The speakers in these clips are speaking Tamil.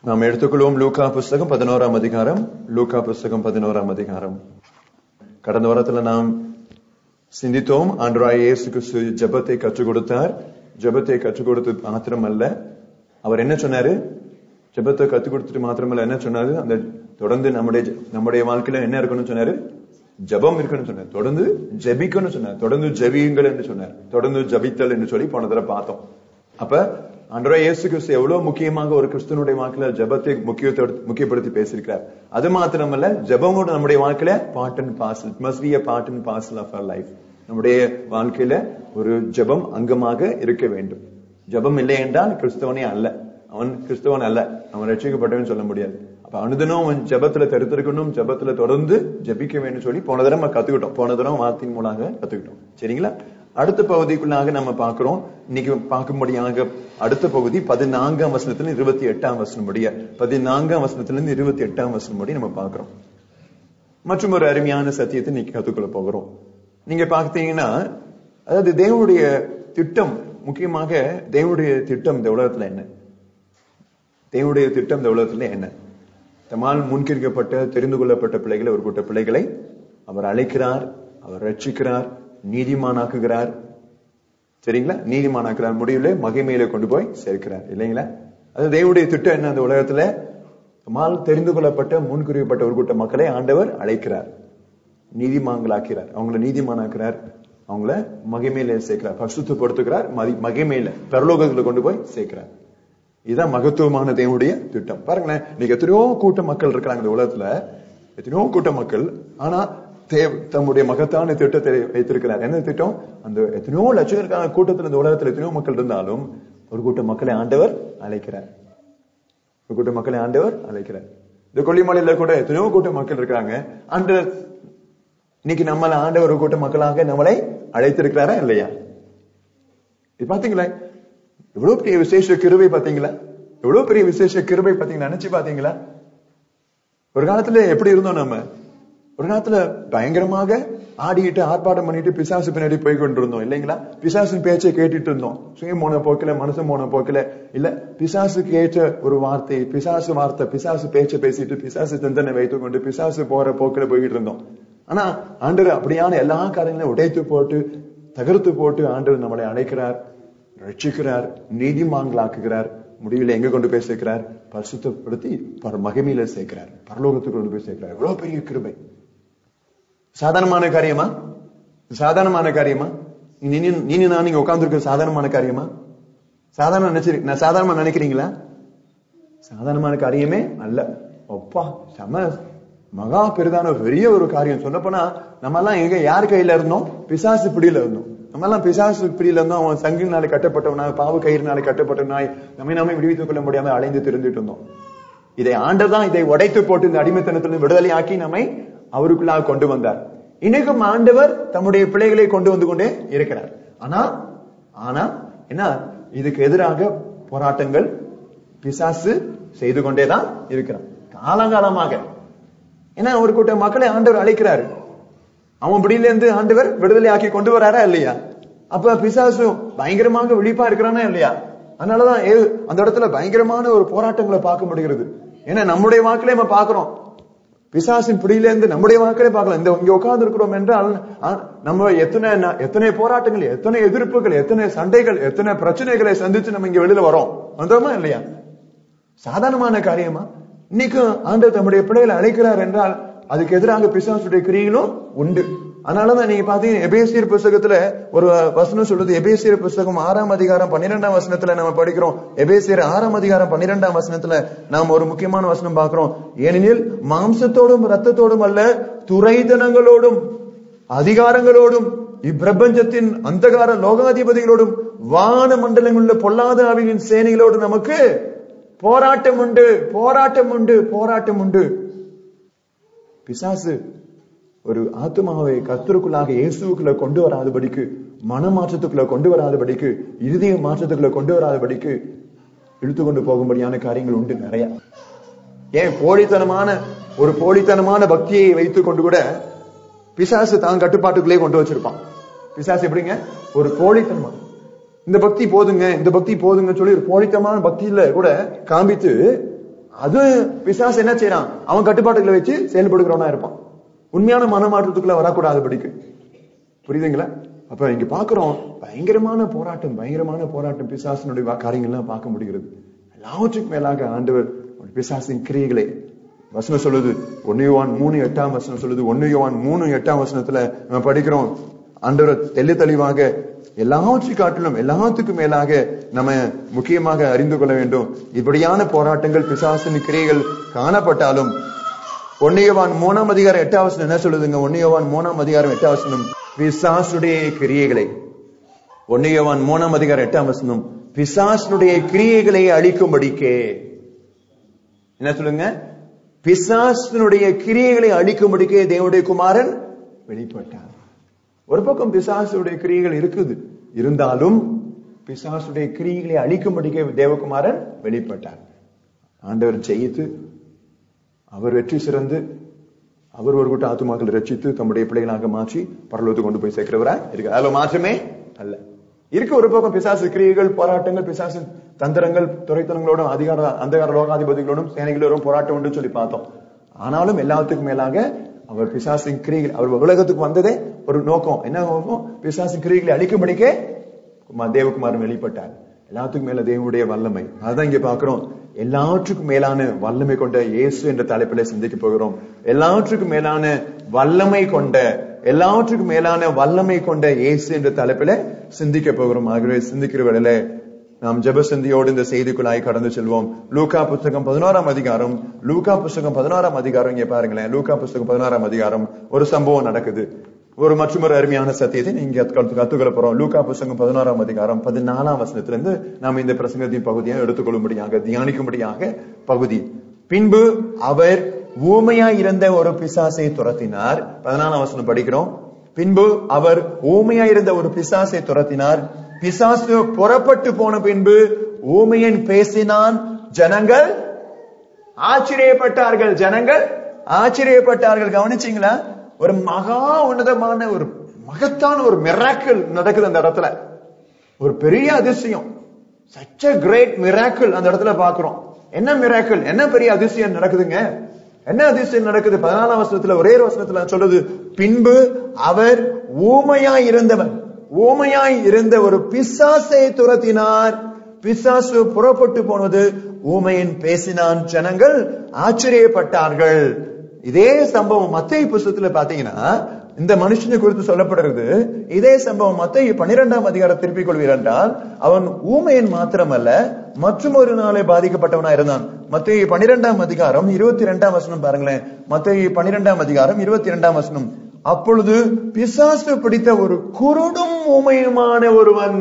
நாம் எடுத்துக்கொள்வோம் லூக்கா புஸ்தகம் பதினோராம் அதிகாரம் லூக்கா புஸ்தகம் பதினோராம் அதிகாரம் கடந்த வாரத்துல நாம் சிந்தித்தோம் ஆண்டராய் இயேசு கிறிஸ்து ஜெபத்தை கற்றுக் கொடுத்தார் ஜெபத்தை கற்றுக் கொடுத்து மாத்திரமல்ல அவர் என்ன சொன்னாரு ஜெபத்தை கற்றுக் கொடுத்துட்டு மாத்திரமல்ல என்ன சொன்னாரு அந்த தொடர்ந்து நம்முடைய நம்முடைய வாழ்க்கையில என்ன இருக்கணும்னு சொன்னாரு ஜெபம் இருக்கணும்னு சொன்னார் தொடர்ந்து ஜெபிக்கணும்னு சொன்னார் தொடர்ந்து ஜெபியுங்கள் என்று சொன்னார் தொடர்ந்து ஜபித்தல் என்று சொல்லி போன தடவை பார்த்தோம் அப்ப அன்றரை இயேசு கிறிஸ்து எவ்வளவு முக்கியமாக ஒரு கிறிஸ்தனுடைய வாழ்க்கையில ஜெபத்தை முக்கியத்தை முக்கியப்படுத்தி பேசியிருக்கிறார் அது மாத்திரமல்ல ஜெபமோட நம்முடைய வாழ்க்கையில part and parcel must be a part and parcel of our life நம்முடைய வாழ்க்கையில ஒரு ஜெபம் அங்கமாக இருக்க வேண்டும் ஜெபம் இல்லை என்றால் கிறிஸ்தவனே அல்ல அவன் கிறிஸ்தவன் அல்ல அவன் ரட்சிக்கப்பட்டவன் சொல்ல முடியாது அப்ப அனுதினம் அவன் ஜெபத்துல தடுத்திருக்கணும் ஜெபத்துல தொடர்ந்து ஜெபிக்க வேண்டும் சொல்லி போன தடவை நம்ம கத்துக்கிட்டோம் போன தடவை வார்த்தையின் மூலமாக கத்துக்கிட்டோம் சரிங்களா அடுத்த பகுதிக்குள்ளாக நம்ம பார்க்கிறோம் இன்னைக்கு பார்க்கும்படியாக அடுத்த பகுதி பதினான்காம் வசனத்துல இருபத்தி எட்டாம் வசனம் முடிய பதினான்காம் வசனத்துல இருந்து இருபத்தி எட்டாம் வசனம் முடி நம்ம பார்க்கிறோம் மற்றும் ஒரு அருமையான சத்தியத்தை இன்னைக்கு கத்துக்கொள்ள போகிறோம் நீங்க பார்த்தீங்கன்னா அதாவது தேவனுடைய திட்டம் முக்கியமாக தேவனுடைய திட்டம் இந்த உலகத்துல என்ன தேவனுடைய திட்டம் இந்த உலகத்துல என்ன தம்மால் முன்கிருக்கப்பட்ட தெரிந்து கொள்ளப்பட்ட பிள்ளைகளை ஒரு கூட்ட பிள்ளைகளை அவர் அழைக்கிறார் அவர் ரட்சிக்கிறார் நீதிமானாக்குகிறார் சரிங்களா நீதிமானாக்குறார் முடிவில் மகிமையில கொண்டு போய் சேர்க்கிறார் இல்லைங்களா அது தேவனுடைய திட்டம் என்ன அந்த உலகத்துல தம்மால் தெரிந்து கொள்ளப்பட்ட முன்குறிக்கப்பட்ட ஒரு கூட்ட மக்களை ஆண்டவர் அழைக்கிறார் நீதிமான்களாக்கிறார் அவங்கள நீதிமானாக்குறார் அவங்கள மகிமையில சேர்க்கிறார் பசுத்தப்படுத்துகிறார் மகிமையில பரலோகத்துல கொண்டு போய் சேர்க்கிறார் இதுதான் மகத்துவமான தேவனுடைய திட்டம் பாருங்களேன் இன்னைக்கு எத்தனையோ கூட்ட மக்கள் இருக்கிறாங்க இந்த உலகத்துல எத்தனையோ கூட்ட மக்கள் ஆனா தம்முடைய மகத்தான திட்டத்தை வைத்திருக்கிறார் என்ன திட்டம் அந்த எத்தனையோ லட்சக்கணக்கான கூட்டத்தில் இந்த உலகத்துல எத்தனையோ மக்கள் இருந்தாலும் ஒரு கூட்ட மக்களை ஆண்டவர் அழைக்கிறார் ஒரு கூட்ட மக்களை ஆண்டவர் அழைக்கிறார் இந்த கொல்லிமலையில கூட எத்தனையோ கூட்ட மக்கள் இருக்கிறாங்க ஆண்டவர் இன்னைக்கு நம்மள ஆண்டவர் ஒரு கூட்ட மக்களாக நம்மளை அழைத்திருக்கிறாரா இல்லையா இது பாத்தீங்களா எவ்வளவு பெரிய விசேஷ கிருபை பாத்தீங்களா எவ்வளவு பெரிய விசேஷ கிருபை பாத்தீங்களா நினைச்சு பாத்தீங்களா ஒரு காலத்துல எப்படி இருந்தோம் நம்ம ஒரு காலத்துல பயங்கரமாக ஆடிட்டு ஆர்ப்பாட்டம் பண்ணிட்டு பிசாசு பின்னாடி போய் கொண்டிருந்தோம் இல்லைங்களா பிசாசு பேச்சை கேட்டுட்டு இருந்தோம் சுயம் போன போக்கில மனசு போன போக்கில இல்ல பிசாசு கேட்ட ஒரு வார்த்தை பிசாசு வார்த்தை பிசாசு பேச்சை பேசிட்டு பிசாசு சிந்தனை வைத்துக் கொண்டு பிசாசு போற போக்கில போய்கிட்டு இருந்தோம் ஆனா ஆண்டவர் அப்படியான எல்லா காரியங்களையும் உடைத்து போட்டு தகர்த்து போட்டு ஆண்டவர் நம்மளை அழைக்கிறார் ரட்சிக்கிறார் நீதிமான்களாக்குகிறார் முடிவில் எங்க கொண்டு போய் சேர்க்கிறார் பரிசுத்தப்படுத்தி மகிமையில சேர்க்கிறார் பரலோகத்துக்கு கொண்டு போய் சேர்க்கிறார் எவ்வளவு பெரிய கிருபை சாதாரணமான காரியமா சாதாரணமான காரியமா நீ நான் நீங்க உட்கார்ந்துருக்க சாதாரணமான காரியமா சாதாரண நினைச்சிரு நான் சாதாரணமா நினைக்கிறீங்களா சாதாரணமான காரியமே அல்ல அப்பா செம மகா பெரிதான பெரிய ஒரு காரியம் சொல்ல போனா நம்ம எல்லாம் எங்க யார் கையில இருந்தோம் பிசாசு பிடியில இருந்தோம் நம்ம எல்லாம் பிசாசு பிடியில இருந்தோம் அவன் சங்கினாலே கட்டப்பட்டவனாய் பாவு கயிறுனாலே கட்டப்பட்டவனாய் நம்ம நாமே விடுவித்துக் கொள்ள முடியாம அலைந்து திருந்துட்டு இருந்தோம் இதை ஆண்டதான் இதை உடைத்து போட்டு இந்த அடிமைத்தனத்திலிருந்து விடுதலை ஆக்கி நம்மை அவருக்குள்ளாக கொண்டு வந்தார் இன்னைக்கும் ஆண்டவர் தம்முடைய பிள்ளைகளை கொண்டு வந்து கொண்டே இருக்கிறார் ஆனா ஆனா என்ன இதுக்கு எதிராக போராட்டங்கள் பிசாசு செய்து கொண்டேதான் இருக்கிறான் காலங்காலமாக ஏன்னா ஒரு கூட்ட மக்களை ஆண்டவர் அழைக்கிறாரு அவன் பிடியில இருந்து ஆண்டவர் விடுதலை ஆக்கி கொண்டு வராரா இல்லையா அப்ப பிசாசு பயங்கரமாக விழிப்பா இருக்கிறானா இல்லையா அதனாலதான் அந்த இடத்துல பயங்கரமான ஒரு போராட்டங்களை பார்க்க முடிகிறது ஏன்னா நம்முடைய வாக்கிலே நம்ம பாக்குறோம் பிசாசின் பிடியில இருந்து நம்முடைய வாக்களே பார்க்கலாம் இந்த இங்க உட்கார்ந்து இருக்கிறோம் என்றால் நம்ம எத்தனை எத்தனை போராட்டங்கள் எத்தனை எதிர்ப்புகள் எத்தனை சண்டைகள் எத்தனை பிரச்சனைகளை சந்திச்சு நம்ம இங்க வெளியில வரோம் வந்தோமா இல்லையா சாதாரணமான காரியமா இன்னைக்கு ஆண்டவர் தம்முடைய பிள்ளைகளை அழைக்கிறார் என்றால் அதுக்கு எதிராக பிசாசுடைய கிரிகளும் உண்டு அதனாலதான் நீங்க பாத்தீங்கன்னா எபேசியர் புஸ்தகத்துல ஒரு வசனம் சொல்லுது எபேசியர் புஸ்தகம் ஆறாம் அதிகாரம் பன்னிரெண்டாம் வசனத்துல நம்ம படிக்கிறோம் எபேசியர் ஆறாம் அதிகாரம் பன்னிரெண்டாம் வசனத்துல நாம் ஒரு முக்கியமான வசனம் பார்க்கிறோம் ஏனெனில் மாம்சத்தோடும் ரத்தத்தோடும் அல்ல துறைதனங்களோடும் அதிகாரங்களோடும் இப்பிரபஞ்சத்தின் அந்தகார லோகாதிபதிகளோடும் வான மண்டலங்களில் பொல்லாத ஆவியின் சேனைகளோடு நமக்கு போராட்டம் உண்டு போராட்டம் உண்டு போராட்டம் உண்டு பிசாசு ஒரு ஆத்மாவை கத்தருக்குள்ளாக இயேசுக்குள்ள கொண்டு வராதபடிக்கு மனமாற்றத்துக்குள்ள கொண்டு வராதபடிக்கு இறுதிய மாற்றத்துக்குள்ள கொண்டு வராதபடிக்கு இழுத்து கொண்டு போகும்படியான காரியங்கள் உண்டு நிறைய ஏன் போலித்தனமான ஒரு போலித்தனமான பக்தியை வைத்துக் கொண்டு கூட பிசாசு தான் கட்டுப்பாட்டுக்குள்ளே கொண்டு வச்சிருப்பான் பிசாசு எப்படிங்க ஒரு போலித்தனமா இந்த பக்தி போதுங்க இந்த பக்தி போதுங்க சொல்லி ஒரு போலித்தனமான பக்தியில கூட காண்பித்து அது பிசாசு என்ன செய்யறான் அவன் கட்டுப்பாட்டுகளை வச்சு செயல்படுகிறவனா இருப்பான் உண்மையான மனமாற்றத்துக்குள்ள வரக்கூடாது படிக்கு புரியுதுங்களா அப்ப இங்க பாக்குறோம் பயங்கரமான போராட்டம் பயங்கரமான போராட்டம் பிசாசினுடைய வா- காரியங்கள்லாம் பார்க்க முடிகிறது எல்லாவற்றுக்கும் மேலாக ஆண்டவர் பிசாசின் கிரியைகளை வசனம் சொல்லுது ஒன்னு யோவான் மூணு எட்டாம் வசனம் சொல்லுது ஒன்னு யோவான் மூணு எட்டாம் வசனத்துல நம்ம படிக்கிறோம் ஆண்டவர் தெளி தெளிவாக எல்லாவற்றை காட்டிலும் எல்லாத்துக்கும் மேலாக நம்ம முக்கியமாக அறிந்து கொள்ள வேண்டும் இப்படியான போராட்டங்கள் பிசாசின் கிரியைகள் காணப்பட்டாலும் ஒன்னியவான் மூணாம் அதிகாரம் எட்டாம் வசனம் என்ன சொல்லுதுங்க ஒன்னியவான் மூணாம் அதிகாரம் எட்டாம் வசனம் பிசாசுடைய கிரியைகளை ஒன்னியவான் மூணாம் அதிகாரம் எட்டாம் வசனம் பிசாசுடைய கிரியைகளை அழிக்கும்படிக்கே என்ன சொல்லுங்க பிசாசினுடைய கிரியைகளை அழிக்கும்படிக்கே தேவனுடைய குமாரன் வெளிப்பட்டார் ஒரு பக்கம் பிசாசுடைய கிரியைகள் இருக்குது இருந்தாலும் பிசாசுடைய கிரியைகளை அழிக்கும்படிக்கே தேவகுமாரன் வெளிப்பட்டார் ஆண்டவர் ஜெயித்து அவர் வெற்றி சிறந்து அவர் ஒரு கூட்ட ஆத்துமாக்களை ரட்சித்து தம்முடைய பிள்ளைகளாக மாற்றி பரலோகத்துக்கு கொண்டு போய் சேர்க்கிறவரா இருக்கு அதுல மாற்றமே அல்ல இருக்கு ஒரு பக்கம் பிசாசு கிரியைகள் போராட்டங்கள் பிசாசு தந்திரங்கள் துறைத்தனங்களோடும் அதிகார அந்தகார லோகாதிபதிகளோடும் சேனைகளோடும் போராட்டம் உண்டு சொல்லி பார்த்தோம் ஆனாலும் எல்லாத்துக்கும் மேலாக அவர் பிசாசின் கிரிகள் அவர் உலகத்துக்கு வந்ததே ஒரு நோக்கம் என்ன நோக்கம் பிசாசின் கிரிகளை அழிக்கும்படிக்கே குமார் தேவகுமாரன் வெளிப்பட்டார் எல்லாத்துக்கும் மேல தேவனுடைய வல்லமை அதான் இங்க பாக்குறோம் எல்லாற்றுக்கும் மேலான வல்லமை கொண்ட இயேசு என்ற தலைப்பில சிந்திக்க போகிறோம் எல்லாற்றுக்கும் மேலான வல்லமை கொண்ட எல்லாற்றுக்கும் மேலான வல்லமை கொண்ட இயேசு என்ற தலைப்பில சிந்திக்க போகிறோம் ஆகவே சிந்திக்கிற வேளையில நாம் ஜெபசந்தியோடு இந்த செய்திக்குள்ளாய் கடந்து செல்வோம் லூகா புஸ்தகம் பதினோராம் அதிகாரம் லூகா புஸ்தகம் பதினோராம் அதிகாரம் இங்க பாருங்களேன் லூகா புஸ்தகம் பதினோராம் அதிகாரம் ஒரு சம்பவம் நடக்குது ஒரு மற்றொரு அருமையான சத்தியத்தை நீங்க கத்து- கத்துக்கொள்ள போறோம் லூகா புஸ்தகம் பதினோராம் அதிகாரம் பதினாலாம் வசனத்திலிருந்து நாம் இந்த பிரசங்கத்தின் பகுதியை எடுத்துக்கொள்ளும்படியாக தியானிக்கும்படியாக பகுதி பின்பு அவர் ஊமையாய் இருந்த ஒரு பிசாசை துரத்தினார் பதினாலாம் வசனம் படிக்கிறோம் பின்பு அவர் ஊமையாய் இருந்த ஒரு பிசாசை துரத்தினார் பிசாசு புறப்பட்டு போன பின்பு ஊமையன் பேசினான் ஜனங்கள் ஆச்சரியப்பட்டார்கள் ஜனங்கள் ஆச்சரியப்பட்டார்கள் கவனிச்சீங்களா ஒரு மகா உன்னதமான ஒரு மகத்தான ஒரு மிராக்கிள் நடக்குது அந்த இடத்துல ஒரு பெரிய அதிசயம் சச்ச கிரேட் மிராக்கிள் அந்த இடத்துல பாக்குறோம் என்ன மிராக்கிள் என்ன பெரிய அதிசயம் நடக்குதுங்க என்ன அதிசயம் நடக்குது பதினாலாம் வசனத்துல ஒரே ஒரு வசனத்துல சொல்லுது பின்பு அவர் ஊமையாய் இருந்தவன் ஊமையாய் இருந்த ஒரு பிசாசை துரத்தினார் பிசாசு புறப்பட்டு போனது ஊமையன் பேசினான் ஜனங்கள் ஆச்சரியப்பட்டார்கள் இதே சம்பவம் மத்திய புஸ்தகத்துல பாத்தீங்கன்னா இந்த மனுஷனை குறித்து சொல்லப்படுறது இதே சம்பவம் மத்திய பன்னிரெண்டாம் அதிகாரம் திருப்பிக் கொள்வீர் என்றால் அவன் ஊமையன் மாத்திரமல்ல மற்றும் ஒரு நாளை பாதிக்கப்பட்டவனா இருந்தான் மத்திய பன்னிரெண்டாம் அதிகாரம் இருபத்தி இரண்டாம் வசனம் பாருங்களேன் மத்திய பன்னிரெண்டாம் அதிகாரம் இருபத்தி இரண்டாம் வசனம் அப்பொழுது பிசாசு பிடித்த ஒரு குருடும் ஊமையுமான ஒருவன்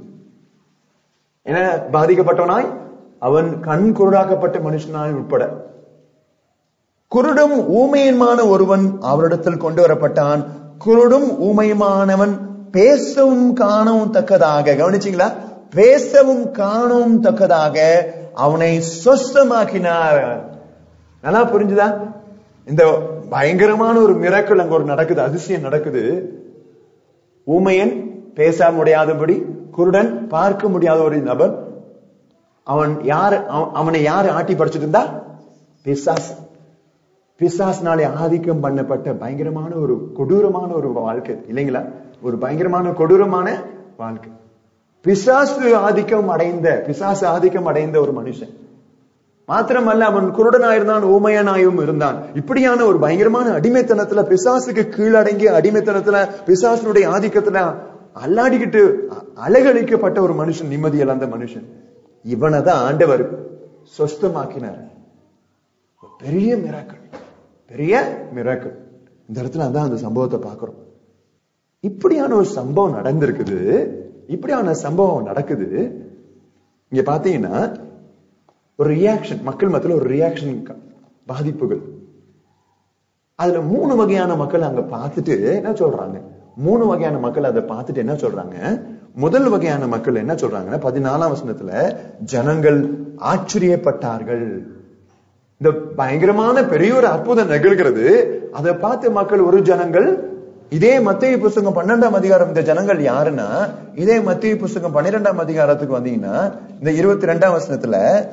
என பாதிக்கப்பட்டவனாய் அவன் கண் குருடாக்கப்பட்ட மனுஷனாய் உட்பட குருடும் ஊமையுமான ஒருவன் அவரிடத்தில் கொண்டு வரப்பட்டான் குருடும் ஊமையுமானவன் பேசவும் காணவும் தக்கதாக கவனிச்சீங்களா பேசவும் காணவும் தக்கதாக அவனை சொஸ்தமாக்கினார் நல்லா புரிஞ்சுதா இந்த பயங்கரமான ஒரு மிரக்கல் அங்க ஒரு நடக்குது அதிசயம் நடக்குது ஊமையன் பேச முடியாதபடி குருடன் பார்க்க முடியாத ஒரு நபர் அவன் யார் அவ- அவனை யாரு ஆட்டி படிச்சிட்டு இருந்தா பிசாஸ் பிசாஸ்னாலே ஆதிக்கம் பண்ணப்பட்ட பயங்கரமான ஒரு கொடூரமான ஒரு வாழ்க்கை இல்லைங்களா ஒரு பயங்கரமான கொடூரமான வாழ்க்கை பிசாசு ஆதிக்கம் அடைந்த பிசாசு ஆதிக்கம் அடைந்த ஒரு மனுஷன் மாத்திரமல்ல அவன் குருடனாயிருந்தான் ஊமையனாயும் இருந்தான் இப்படியான ஒரு பயங்கரமான அடிமைத்தனத்துல பிசாசுக்கு கீழடங்கி அடிமைத்தனத்துல பிசாசுனுடைய ஆதிக்கத்துல அல்லாடிக்கிட்டு அ- அலைகழிக்கப்பட்ட ஒரு மனுஷன் நிம்மதி இழந்த மனுஷன் இவனை தான் ஆண்டவர் சொஸ்தமாக்கினார் பெரிய மிராக்கள் பெரிய மிராக்கள் இந்த இடத்துல அதான் அந்த சம்பவத்தை பார்க்கிறோம் இப்படியான ஒரு சம்பவம் நடந்திருக்குது இப்படியான சம்பவம் நடக்குது இங்க பாத்தீங்கன்னா ஒரு ரியாக்ஷன் மக்கள் மத்தியில ஒரு ரியாக்ஷன் பாதிப்புகள் அதுல மூணு வகையான மக்கள் அங்க பார்த்துட்டு என்ன சொல்றாங்க மூணு வகையான மக்கள் அதை பார்த்துட்டு என்ன சொல்றாங்க முதல் வகையான மக்கள் என்ன சொல்றாங்கன்னா பதினாலாம் வசனத்துல ஜனங்கள் ஆச்சரியப்பட்டார்கள் இந்த பயங்கரமான பெரிய ஒரு அற்புதம் நிகழ்கிறது அதை பார்த்து மக்கள் ஒரு ஜனங்கள் இதே மத்திய புஸ்தகம் பன்னெண்டாம் அதிகாரம் இந்த ஜனங்கள் யாருன்னா இதே மத்திய புஸ்தகம் பன்னிரெண்டாம் அதிகாரத்துக்கு வந்தீங்கன்னா இந்த இருபத்தி ரெண்டாம் வசனத்துல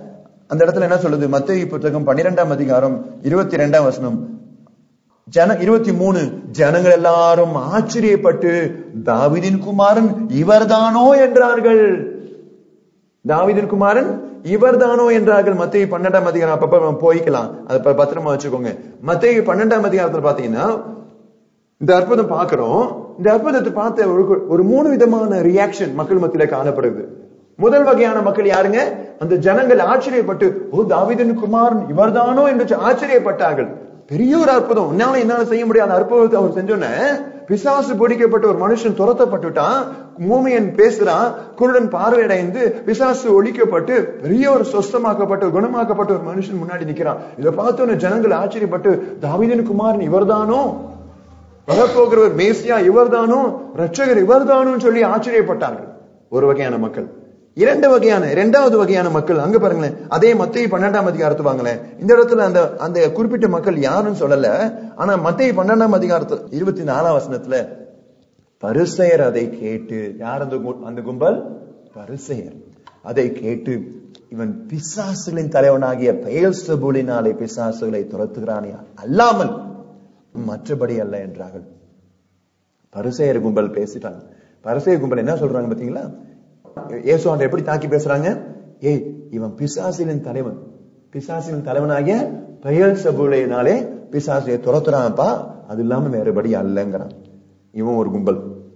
அந்த இடத்துல என்ன சொல்லுது மத்திய புத்தகம் பன்னிரெண்டாம் அதிகாரம் இருபத்தி ரெண்டாம் வசனம் ஜன இருபத்தி மூணு ஜனங்கள் எல்லாரும் ஆச்சரியப்பட்டு தாவிதின் குமாரன் இவர்தானோ என்றார்கள் தாவிதின் குமாரன் இவர்தானோ என்றார்கள் மத்திய பன்னெண்டாம் அதிகாரம் அப்பப்ப நம்ம போய்க்கலாம் அதை ப- பத்திரமா வச்சுக்கோங்க மத்திய பன்னெண்டாம் அதிகாரத்துல பாத்தீங்கன்னா இந்த அற்புதம் பார்க்கிறோம் இந்த அற்புதத்தை பார்த்த ஒரு ஒரு மூணு விதமான ரியாக்ஷன் மக்கள் மத்தியில காணப்படுது முதல் வகையான மக்கள் யாருங்க அந்த ஜனங்கள் ஆச்சரியப்பட்டு ஓ தாவீதின் குமாரன் இவர்தானோ என்று ஆச்சரியப்பட்டார்கள் பெரிய ஒரு அற்புதம் உன்னால என்னால செய்ய முடியாத அற்புதத்தை அவர் செஞ்சோன்னே பிசாசு பிடிக்கப்பட்ட ஒரு மனுஷன் துரத்தப்பட்டுட்டான் மூமையன் பேசுறான் குருடன் பார்வையடைந்து பிசாசு ஒழிக்கப்பட்டு பெரிய ஒரு சொஸ்தமாக்கப்பட்ட குணமாக்கப்பட்ட ஒரு மனுஷன் முன்னாடி நிக்கிறான் இதை பார்த்தோன்னே ஜனங்கள் ஆச்சரியப்பட்டு தாவீதின் குமாரன் இவர்தானோ வரப்போகிறவர் மேசியா இவர்தானோ ரட்சகர் இவர்தானோ சொல்லி ஆச்சரியப்பட்டார்கள் ஒரு வகையான மக்கள் இரண்டு வகையான இரண்டாவது வகையான மக்கள் அங்க பாருங்களேன் அதே மத்திய பன்னெண்டாம் அதிகாரத்து வாங்களேன் இந்த இடத்துல அந்த அந்த குறிப்பிட்ட மக்கள் யாருன்னு சொல்லல ஆனா மத்திய பன்னெண்டாம் அதிகாரத்து இருபத்தி நாலாம் வசனத்துல பரிசெயர் அதை கேட்டு யார் அந்த கு- அந்த கும்பல் பரிசெயர் அதை கேட்டு இவன் பிசாசுகளின் தலைவனாகிய பெயல் சபூலினாலே பிசாசுகளை துரத்துகிறானே அல்லாமல் மற்றபடி அல்ல என்றார்கள் பரிசெயர் கும்பல் பேசிட்டாங்க பரிசெயர் கும்பல் என்ன சொல்றாங்க பாத்தீங்களா இயேசு ஆண்டவர் எப்படி தாக்கி பேசுறாங்க ஏய் இவன் பிசாசிலின் தலைவன் பிசாசின் தலைவனாகிய பெயல் சபூலினாலே பிசாசையை துரத்துறான்ப்பா அது இல்லாம வேறுபடி அல்லங்கிறான் இவன் ஒரு கும்பல்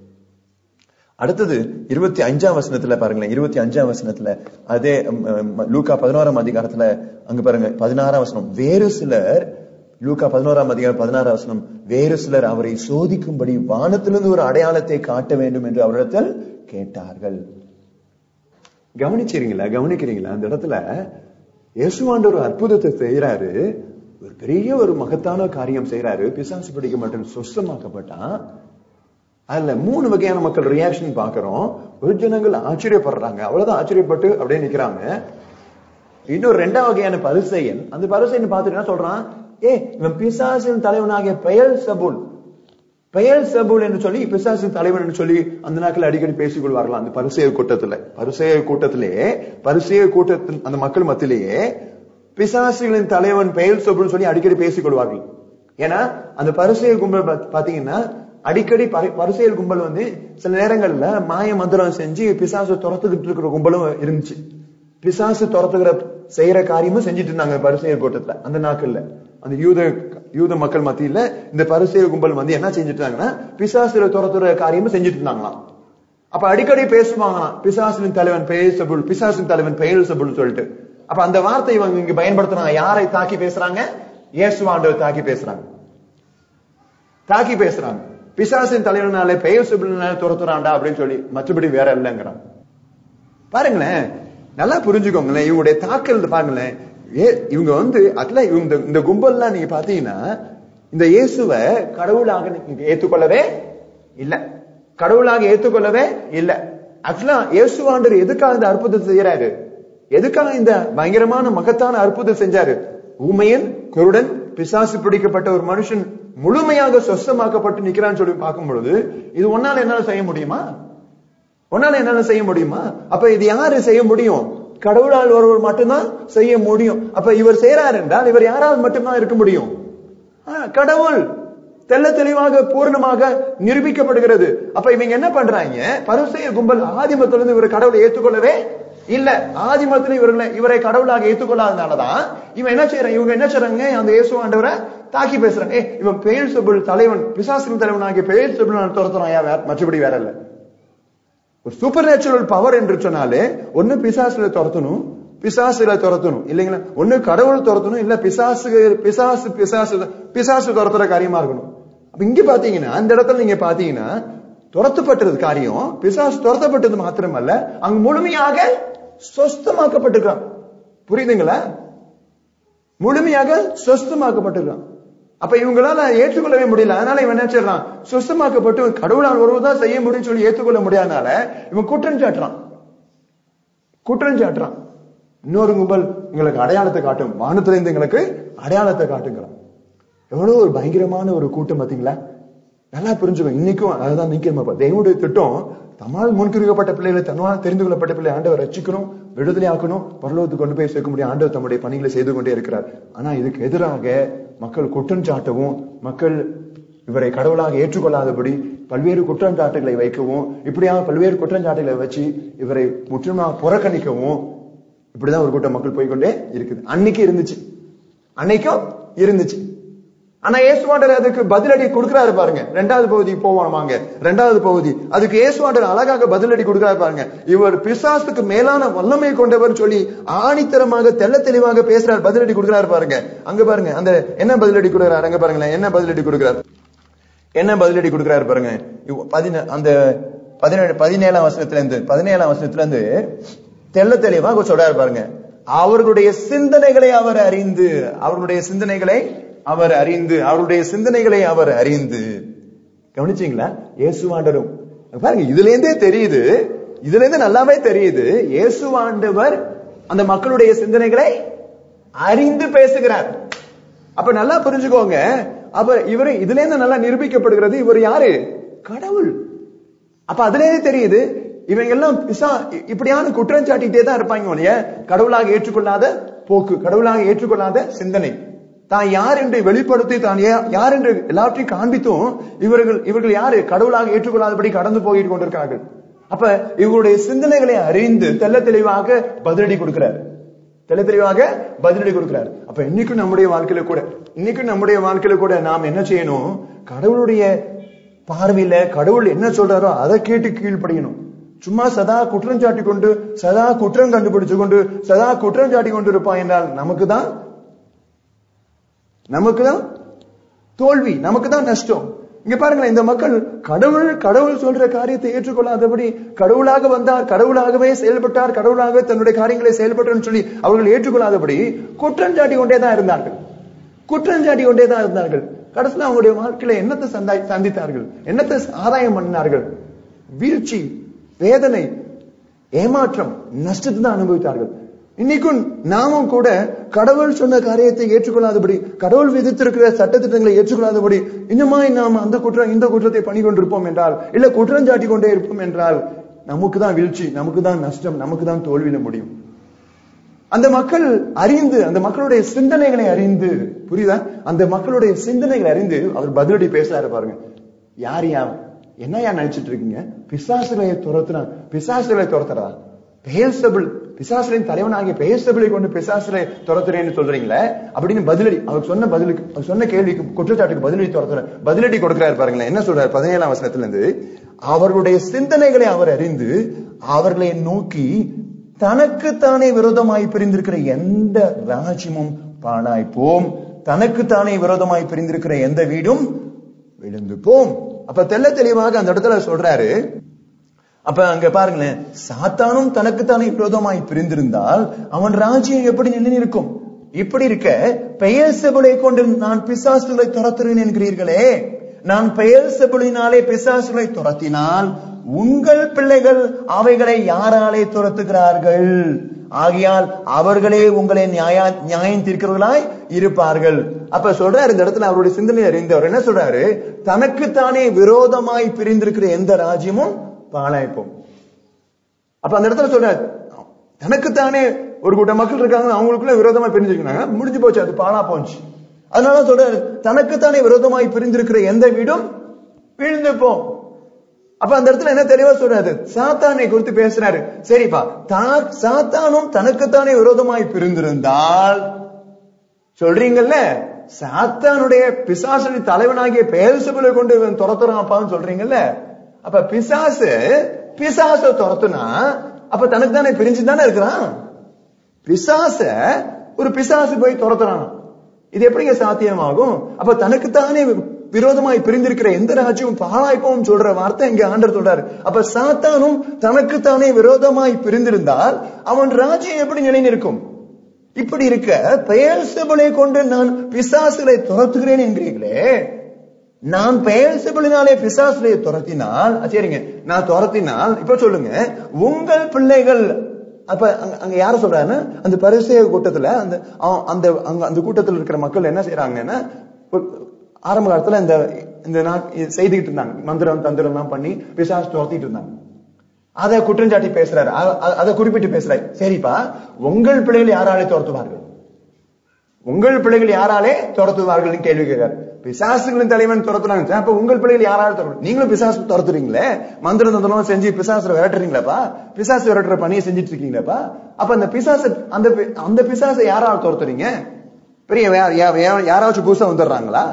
அடுத்தது இருபத்தி அஞ்சாம் வசனத்துல பாருங்களேன் இருபத்தி அஞ்சாம் வசனத்துல அதே ம், ம், லூக்கா பதினோராம் அதிகாரத்துல அங்க பாருங்க பதினாறாம் வசனம் வேறு சிலர் லூக்கா பதினோராம் அதிகாரம் பதினாறாம் வசனம் வேறு சிலர் அவரை சோதிக்கும்படி வானத்திலிருந்து ஒரு அடையாளத்தை காட்ட வேண்டும் என்று அவரிடத்தில் கேட்டார்கள் கவனிச்சிருங்களா கவனிக்கிறீங்களா அந்த இடத்துல இயேசுவாண்ட ஒரு அற்புதத்தை செய்யறாரு ஒரு பெரிய ஒரு மகத்தான காரியம் செய்யறாரு பிசாசு பிடிக்க மாட்டேன் சொஸ்தமாக்கப்பட்டான் அதுல மூணு வகையான மக்கள் ரியாக்ஷன் பாக்குறோம் ஒரு ஜனங்கள் ஆச்சரியப்படுறாங்க அவ்வளவுதான் ஆச்சரியப்பட்டு அப்படியே நிக்கிறாங்க இன்னொரு ரெண்டாம் வகையான பரிசெயன் அந்த பரிசெயன் பார்த்துட்டு என்ன சொல்றான் ஏ இவன் பிசாசின் தலைவனாகிய பெயல் சபுல் பெயல் சபுல் என்று சொல்லி பிசாசின் தலைவன் என்று சொல்லி அந்த நாட்கள் அடிக்கடி பேசிக் கொள்வார்களாம் அந்த பரிசெய கூட்டத்துல பரிசெய கூட்டத்திலே பரிசெய கூட்டத்தின் அந்த மக்கள் மத்தியிலேயே பிசாசுகளின் தலைவன் பெயல் சபுல் சொல்லி அடிக்கடி பேசிக் கொள்வார்கள் ஏன்னா அந்த பரிசெய கும்பல் பாத்- பாத்தீங்கன்னா அடிக்கடி பரி- பரிசெயல் கும்பல் வந்து சில நேரங்கள்ல மாய மந்திரம் செஞ்சு பிசாசு துரத்துக்கிட்டு இருக்கிற கும்பலும் இருந்துச்சு பிசாசு துரத்துகிற செய்யற காரியமும் செஞ்சுட்டு இருந்தாங்க பரிசெயல் கூட்டத்துல அந்த நாட்கள்ல அந்த யூத யூத மக்கள் மத்தியில இந்த பரிசெயல் கும்பல் வந்து என்ன செஞ்சுட்டு இருந்தாங்கன்னா பிசாசுல துரத்துற காரியமும் செஞ்சுட்டு இருந்தாங்களாம் அப்ப அடிக்கடி பேசுவாங்களாம் பிசாசின் தலைவன் பெயர்சபுல் பிசாசின் தலைவன் பெயர்சபுல் சொல்லிட்டு அப்ப அந்த வார்த்தை இவங்க இங்க பயன்படுத்துறாங்க யாரை தாக்கி பேசுறாங்க இயேசுவாண்டவர் தாக்கி பேசுறாங்க தாக்கி பேசுறாங்க பிசாசின் தலைவனால பெயர் சுபினால துரத்துறான்டா அப்படின்னு சொல்லி மற்றபடி வேற இல்லைங்கிறான் பாருங்களேன் நல்லா புரிஞ்சுக்கோங்களேன் இவங்களுடைய தாக்கல் பாருங்களேன் ஏ இவங்க வந்து அதுல இவங்க இந்த கும்பல்லாம் நீங்க பாத்தீங்கன்னா இந்த இயேசுவை கடவுளாக நீங்க ஏத்துக்கொள்ளவே இல்ல கடவுளாக ஏத்துக்கொள்ளவே இல்ல ஆக்சுவலா இயேசுவாண்டர் எதுக்காக இந்த அற்புதத்தை செய்யறாரு எதுக்காக இந்த பயங்கரமான மகத்தான அற்புதம் செஞ்சாரு ஊமையன் குருடன் பிசாசு பிடிக்கப்பட்ட ஒரு மனுஷன் முழுமையாக சொஸ்தமாக்கப்பட்டு நிக்கிறான்னு சொல்லி பார்க்கும் பொழுது இது ஒன்னால என்னால செய்ய முடியுமா உன்னால என்னால செய்ய முடியுமா அப்ப இது யாரு செய்ய முடியும் கடவுளால் ஒருவர் மட்டும்தான் செய்ய முடியும் அப்ப இவர் செய்யறாரு என்றால் இவர் யாரால் மட்டும்தான் இருக்க முடியும் ஆ, கடவுள் தெள்ள தெளிவாக பூர்ணமாக நிரூபிக்கப்படுகிறது அப்ப இவங்க என்ன பண்றாங்க பரிசெய கும்பல் ஆதிமத்துல இருந்து இவர் கடவுளை ஏற்றுக்கொள்ளவே இல்ல ஆதிமத்துல இவர்களை இவரை கடவுளாக ஏற்றுக்கொள்ளாதனாலதான் இவன் என்ன செய்யறான் இவங்க என்ன செய்றாங்க அந்த இயேசு ஆண்டவரை தாக்கி பேசுறாங்க ஏ இவன் பெயர் சொபுல் தலைவன் பிசாசின் தலைவன் ஆகிய பெயர் சொபுல் துரத்துறான் ஏன் வேற- மற்றபடி வேற இல்ல ஒரு சூப்பர் நேச்சுரல் பவர் என்று சொன்னாலே ஒண்ணு பிசாசுல துரத்தணும் பிசாசுல துரத்தணும் இல்லைங்களா ஒண்ணு கடவுள் துரத்தணும் இல்ல பிசாசு பிசாசு பிசாசு பிசாசு துரத்துற காரியமா இருக்கணும் அப்ப இங்க பாத்தீங்கன்னா அந்த இடத்துல நீங்க பாத்தீங்கன்னா துரத்தப்பட்டது காரியம் பிசாசு துரத்தப்பட்டது மாத்திரமல்ல அங்க முழுமையாக சொஸ்தமாக்கப்பட்டிருக்கான் புரியுதுங்களா முழுமையாக சொஸ்தமாக்கப்பட்டிருக்கான் அப்ப இவங்களால ஏற்றுக்கொள்ளவே முடியல அதனால இவன் என்ன செய்யறான் சொஸ்தமாக்கப்பட்டு கடவுளால் ஒருவர்தான் செய்ய முடியும்னு சொல்லி ஏற்றுக்கொள்ள முடியாதனால இவன் குற்றம் சாட்டுறான் குற்றம் சாட்டுறான் இன்னொரு கும்பல் எங்களுக்கு அடையாளத்தை காட்டும் வானத்திலிருந்து எங்களுக்கு அடையாளத்தை காட்டுங்கிறான் எவ்வளவு ஒரு பயங்கரமான ஒரு கூட்டம் பாத்தீங்களா நல்லா புரிஞ்சுக்கணும் இன்னைக்கும் அதுதான் நிக்கிறோம் தேவனுடைய திட்டம் தம்மால் முன்குறிக்கப்பட்ட பிள்ளைகளை தன்னால் தெரிந்து கொள்ளப்பட்ட பிள்ளை ஆண்டவர் ரட்சிக்கணும் விடுதலை ஆக்கணும் பரலோகத்துக்கு கொண்டு போய் சேர்க்க முடியும் ஆண்டவர் தம்முடைய பணிகளை செய்து கொண்டே இருக்கிறார் ஆனா இதுக்கு எதிராக மக்கள் குற்றம் சாட்டவும் மக்கள் இவரை கடவுளாக ஏற்றுக்கொள்ளாதபடி பல்வேறு குற்றஞ்சாட்டுகளை வைக்கவும் இப்படியாக பல்வேறு குற்றஞ்சாட்டுகளை வச்சு இவரை முற்றிலுமாக புறக்கணிக்கவும் இப்படிதான் ஒரு கூட்டம் மக்கள் போய்க்கொண்டே இருக்குது அன்னைக்கு இருந்துச்சு அன்னைக்கும் இருந்துச்சு ஆனா இயேசுவாண்டர் அதுக்கு பதிலடி கொடுக்கிறாரு பாருங்க ரெண்டாவது பகுதி போவோம் வாங்க ரெண்டாவது பகுதி அதுக்கு இயேசுவாண்டர் அழகாக பதிலடி கொடுக்கிறாரு பாருங்க இவர் பிசாசுக்கு மேலான வல்லமை கொண்டவர் சொல்லி ஆணித்தரமாக தெள்ள தெளிவாக பேசுறார் பதிலடி கொடுக்கிறாரு பாருங்க அங்க பாருங்க அந்த என்ன பதிலடி கொடுக்கிறாரு அங்க பாருங்களேன் என்ன பதிலடி கொடுக்கிறார் என்ன பதிலடி கொடுக்கிறாரு பாருங்க இவ் பதின அந்த பதினேழு பதினேழாம் வசனத்துல இருந்து பதினேழாம் வசனத்துல இருந்து தெள்ள தெளிவாக சொல்றாரு பாருங்க அவர்களுடைய சிந்தனைகளை அவர் அறிந்து அவர்களுடைய சிந்தனைகளை அவர் அறிந்து அவருடைய சிந்தனைகளை அவர் அறிந்து கவனிச்சீங்களா இயேசுவாண்டரும் பாருங்க இதுல இருந்தே தெரியுது இதுல இருந்து நல்லாவே தெரியுது இயேசுவாண்டவர் அந்த மக்களுடைய சிந்தனைகளை அறிந்து பேசுகிறார் அப்ப நல்லா புரிஞ்சுக்கோங்க அப்ப இவரு இதுல இருந்து நல்லா நிரூபிக்கப்படுகிறது இவர் யாரு கடவுள் அப்ப அதுல இருந்து தெரியுது இவங்க எல்லாம் பிசா இப்படியான குற்றம் சாட்டிட்டே தான் இருப்பாங்க ஒழிய கடவுளாக ஏற்றுக்கொள்ளாத போக்கு கடவுளாக ஏற்றுக்கொள்ளாத சிந்தனை தான் யார் என்று வெளிப்படுத்தி தான் யா- யார் என்று எல்லாவற்றையும் காண்பித்தும் இவர்கள் இவர்கள் யாரு கடவுளாக ஏற்றுக்கொள்ளாதபடி கடந்து போயிட்டு கொண்டிருக்கிறார்கள் அப்ப இவருடைய சிந்தனைகளை அறிந்து தெள்ள தெளிவாக பதிலடி கொடுக்கிறார் தெள்ள தெளிவாக பதிலடி கொடுக்கிறார் அப்ப இன்னைக்கும் நம்முடைய வாழ்க்கையில கூட இன்னைக்கும் நம்முடைய வாழ்க்கையில கூட நாம் என்ன செய்யணும் கடவுளுடைய பார்வையில கடவுள் என்ன சொல்றாரோ அதை கேட்டு கீழ்ப்படியணும் சும்மா சதா குற்றம் சாட்டி கொண்டு சதா குற்றம் கண்டுபிடிச்சு கொண்டு சதா குற்றம் சாட்டி கொண்டு இருப்பான் என்றால் நமக்கு தான் நமக்கு தான் தோல்வி நமக்கு தான் நஷ்டம் இங்க பாருங்களேன் இந்த மக்கள் கடவுள் கடவுள் சொல்ற காரியத்தை ஏற்றுக்கொள்ளாதபடி கடவுளாக வந்தார் கடவுளாகவே செயல்பட்டார் கடவுளாகவே தன்னுடைய காரியங்களை செயல்பட்டார்னு சொல்லி அவர்கள் ஏற்றுக்கொள்ளாதபடி குற்றம் சாட்டி கொண்டே தான் இருந்தார்கள் குற்றம் சாட்டி கொண்டே தான் இருந்தார்கள் கடைசியில் அவங்களுடைய வாழ்க்கையில என்னத்தை சந்தாய் சந்தித்தார்கள் என்னத்தை ஆதாயம் பண்ணினார்கள் வீழ்ச்சி வேதனை ஏமாற்றம் நஷ்டத்தை தான் அனுபவித்தார்கள் இன்னைக்கும் நாமும் கூட கடவுள் சொன்ன காரியத்தை ஏற்றுக்கொள்ளாதபடி கடவுள் விதித்திருக்கிற சட்டத்திட்டங்களை ஏற்றுக்கொள்ளாதபடி இன்னுமாய் நாம் அந்த குற்றம் இந்த குற்றத்தை பண்ணி கொண்டிருப்போம் என்றால் இல்ல குற்றம் சாட்டி கொண்டே இருப்போம் என்றால் நமக்கு தான் வீழ்ச்சி நமக்கு தான் நஷ்டம் நமக்கு தான் தோல்வியில முடியும் அந்த மக்கள் அறிந்து அந்த மக்களுடைய சிந்தனைகளை அறிந்து புரியுதா அந்த மக்களுடைய சிந்தனைகளை அறிந்து அவர் பதிலடி பேசுறாரு பாருங்க யார் யா என்னையா நினைச்சிட்டு இருக்கீங்க பிசாசுகளை துரத்துனா பிசாசுகளை துரத்துறா பெயர்சபிள் பிசாசுகளின் தலைவனாகிய பெயர்சபிளை கொண்டு பிசாசுகளை துரத்துறேன்னு சொல்றீங்களே அப்படின்னு பதிலடி அவர் சொன்ன பதிலுக்கு அவர் சொன்ன கேள்விக்கு குற்றச்சாட்டுக்கு பதிலடி துரத்துற பதிலடி கொடுக்கிறாரு பாருங்களேன் என்ன சொல்றாரு பதினேழாம் வசனத்துல இருந்து அவர்களுடைய சிந்தனைகளை அவர் அறிந்து அவர்களை நோக்கி தனக்குத்தானே விரோதமாய் பிரிந்திருக்கிற எந்த ராஜ்யமும் பாழாய் போம் தனக்குத்தானே விரோதமாய் பிரிந்திருக்கிற எந்த வீடும் விழுந்து போம் அப்ப தெள்ள தெளிவாக அந்த இடத்துல சொல்றாரு அப்ப அங்க பாருங்களேன் சாத்தானும் தனக்குத்தானே விரோதமாய் பிரிந்திருந்தால் அவன் ராஜ்யம் எப்படி நிலைநிற்கும் இப்படி இருக்க பெயர் செபுளை கொண்டு நான் பிசாசுகளை துரத்துறேன் என்கிறீர்களே நான் பெயர் செபுளினாலே பிசாசுகளை துரத்தினால் உங்கள் பிள்ளைகள் அவைகளை யாராலே துரத்துகிறார்கள் ஆகையால் அவர்களே உங்களை நியாய நியாயம் தீர்க்கிறவர்களாய் இருப்பார்கள் அப்ப சொல்றாரு இந்த இடத்துல அவருடைய சிந்தனை அறிந்தவர் என்ன சொல்றாரு தனக்குத்தானே விரோதமாய் பிரிந்திருக்கிற எந்த ராஜ்யமும் பாழாய்ப்போம் அப்ப அந்த இடத்துல சொல்றாரு தனக்குத்தானே ஒரு கூட்டம் மக்கள் இருக்காங்க அவங்களுக்குள்ள விரோதமா பிரிஞ்சிருக்காங்க முடிஞ்சு போச்சு அது பாழா போச்சு அதனால சொல்றாரு தனக்குத்தானே விரோதமாய் பிரிந்திருக்கிற எந்த வீடும் வீழ்ந்து போம் அப்ப அந்த இடத்துல என்ன தெளிவா சொல்றாரு சாத்தானை குறித்து பேசுறாரு சரிப்பா தா- சாத்தானும் தனக்குத்தானே விரோதமாய் பிரிந்திருந்தால் சொல்றீங்கல்ல சாத்தானுடைய பிசாசு தலைவனாகிய பேசுகளை கொண்டு இவன் துரத்துறான்ப்பான்னு சொல்றீங்கல்ல அப்ப பிசாசு பிசாச துரத்துனா அப்ப தனக்கு தானே பிரிஞ்சு தானே இருக்கிறான் பிசாச ஒரு பிசாசு போய் துரத்துறான் இது எப்படிங்க சாத்தியமாகும் அப்ப தனக்குத்தானே விரோதமாய் பிரிந்திருக்கிற எந்த ராஜ்யமும் பாழாய்ப்போம் சொல்ற வார்த்தை இங்க ஆண்டர் சொல்றாரு அப்ப சாத்தானும் தனக்குத்தானே விரோதமாய் பிரிந்திருந்தால் அவன் ராஜ்யம் எப்படி நிலைநிற்கும் இப்படி இருக்க பெயர் செபலை கொண்டு நான் பிசாசுகளை துரத்துகிறேன் என்கிறீர்களே நான் பெயர் செபலினாலே பிசாசுகளை துரத்தினால் அஹ் சரிங்க நான் துரத்தினால் இப்ப சொல்லுங்க உங்கள் பிள்ளைகள் அப்ப அங்க- அங்க யார சொல்றாருன்னா அந்த பரிசெய கூட்டத்துல அந்த அவன் அந்த அங்க அந்த கூட்டத்துல இருக்கிற மக்கள் என்ன செய்யறாங்கன்னா ஒரு- ஆரம்ப காலத்துல இந்த இந்த நாட் இது செய்துகிட்டு இருந்தாங்க மந்திரம் தந்திரம் எல்லாம் பண்ணி பிசாசு துரத்திட்டு இருந்தாங்க அதை குற்றஞ்சாட்டி பேசுறாரு அ- அ- அதை குறிப்பிட்டு பேசுறாரு சரிப்பா உங்கள் பிள்ளைகள் யாராலே துரத்துவார்கள் உங்கள் பிள்ளைகள் யாராலே துரத்துவார்கள் கேள்வி கேட்கிறார் பிசாசுகளின் தலைவன் துரத்துறாங்க அப்ப உங்கள் பிள்ளைகள் யாரால துரத்து நீங்களும் பிசாசு துரத்துறீங்களே மந்திர தந்திரம் செஞ்சு பிசாசுல விரட்டுறீங்களாப்பா பிசாசு விரட்டுற பணியை செஞ்சுட்டு இருக்கீங்களாப்பா அப்ப அந்த பிசாசு அந்த பி- அந்த பிசாசை யாரால துரத்துறீங்க பெரிய யா- யா- யா- யாராச்சும் புதுசா வந்துடுறாங்களா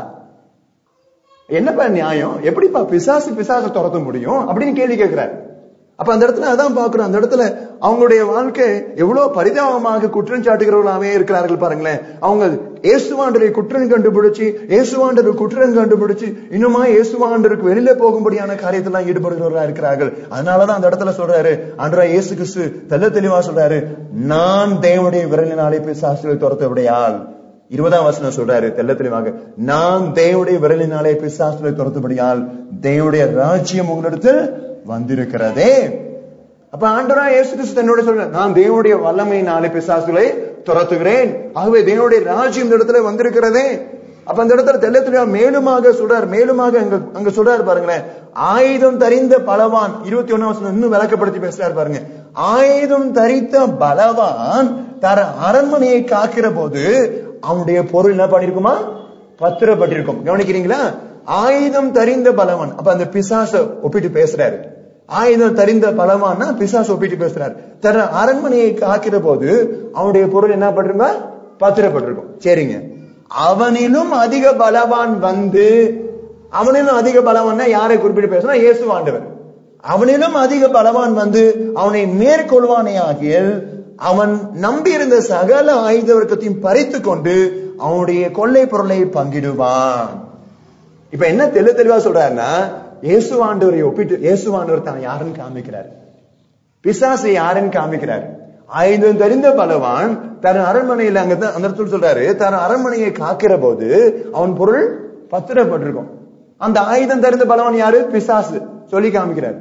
என்னப்பா நியாயம் எப்படிப்பா பிசாசு பிசாசு துரத்த முடியும் அப்படின்னு கேள்வி கேட்கிறார் அப்ப அந்த இடத்துல அதான் பாக்குறோம் அந்த இடத்துல அவங்களுடைய வாழ்க்கை எவ்வளவு பரிதாபமாக குற்றம் சாட்டுகிறவர்களாவே இருக்கிறார்கள் பாருங்களேன் அவங்க இயேசுவாண்டரை குற்றம் கண்டுபிடிச்சு இயேசுவாண்டரை குற்றம் கண்டுபிடிச்சு இன்னுமா இயேசுவாண்டருக்கு வெளியில போகும்படியான காரியத்தெல்லாம் ஈடுபடுகிறவர்களா இருக்கிறார்கள் அதனாலதான் அந்த இடத்துல சொல்றாரு ஆண்டரா இயேசு கிறிஸ்து தெள்ள தெளிவா சொல்றாரு நான் தேவனுடைய விரலினாலே பிசாசுகளை துரத்த விடையால் இருபதாம் வசனம் சொல்றாரு தெள்ள தெளிவாக நான் தேவனுடைய விரலினாலே பிசாசுகளை துரத்துபடியால் தேவனுடைய ராஜ்யம் உங்களிடத்தில் வந்திருக்கிறதே அப்ப ஆண்டரா இயேசு கிறிஸ்து தன்னோட சொல்ற நான் தேவனுடைய வல்லமையினாலே பிசாசுகளை துரத்துகிறேன் ஆகவே தேவனுடைய ராஜ்யம் இந்த இடத்துல வந்திருக்கிறதே அப்ப அந்த இடத்துல தெள்ள தெளிவா மேலுமாக சொல்றார் மேலுமாக அங்க அங்க சொல்றாரு பாருங்களேன் ஆயுதம் தரிந்த பலவான் இருபத்தி ஒண்ணாம் வசனம் இன்னும் விளக்கப்படுத்தி பேசுறாரு பாருங்க ஆயுதம் தரித்த பலவான் தர அரண்மனையை காக்கிற போது அவனுடைய பொருள் என்ன பண்ணிருக்குமா பத்திரப்பட்டிருக்கும் கவனிக்கிறீங்களா ஆயுதம் தரிந்த பலவான் அப்ப அந்த பிசாச ஒப்பிட்டு பேசுறாரு ஆயுதம் தரிந்த பலவான்னா பிசாசு ஒப்பிட்டு பேசுறாரு தர அரண்மனையை காக்கிற போது அவனுடைய பொருள் என்ன பட்டிருக்கா பத்திரப்பட்டிருக்கும் சரிங்க அவனிலும் அதிக பலவான் வந்து அவனிலும் அதிக பலவான்னா யாரை குறிப்பிட்டு பேசுனா இயேசு ஆண்டவர் அவனிலும் அதிக பலவான் வந்து அவனை மேற்கொள்வானே ஆகியல் அவன் நம்பியிருந்த சகல ஆயுத வர்க்கத்தையும் பறித்து கொண்டு அவனுடைய கொள்ளை பொருளை பங்கிடுவான் இப்ப என்ன தெளி தெளிவா சொல்றாருன்னா இயேசு ஆண்டவரை ஒப்பிட்டு இயேசு ஆண்டவர் தான் யாருன்னு காமிக்கிறார் பிசாசு யாருன்னு காமிக்கிறார் ஆயுதம் தெரிந்த பலவான் தன் அரண்மனையில அங்க தான் அந்த இடத்துல சொல்றாரு தன் அரண்மனையை காக்கிற போது அவன் பொருள் பத்திரப்பட்டிருக்கும் அந்த ஆயுதம் தெரிந்த பலவான் யாரு பிசாசு சொல்லி காமிக்கிறார்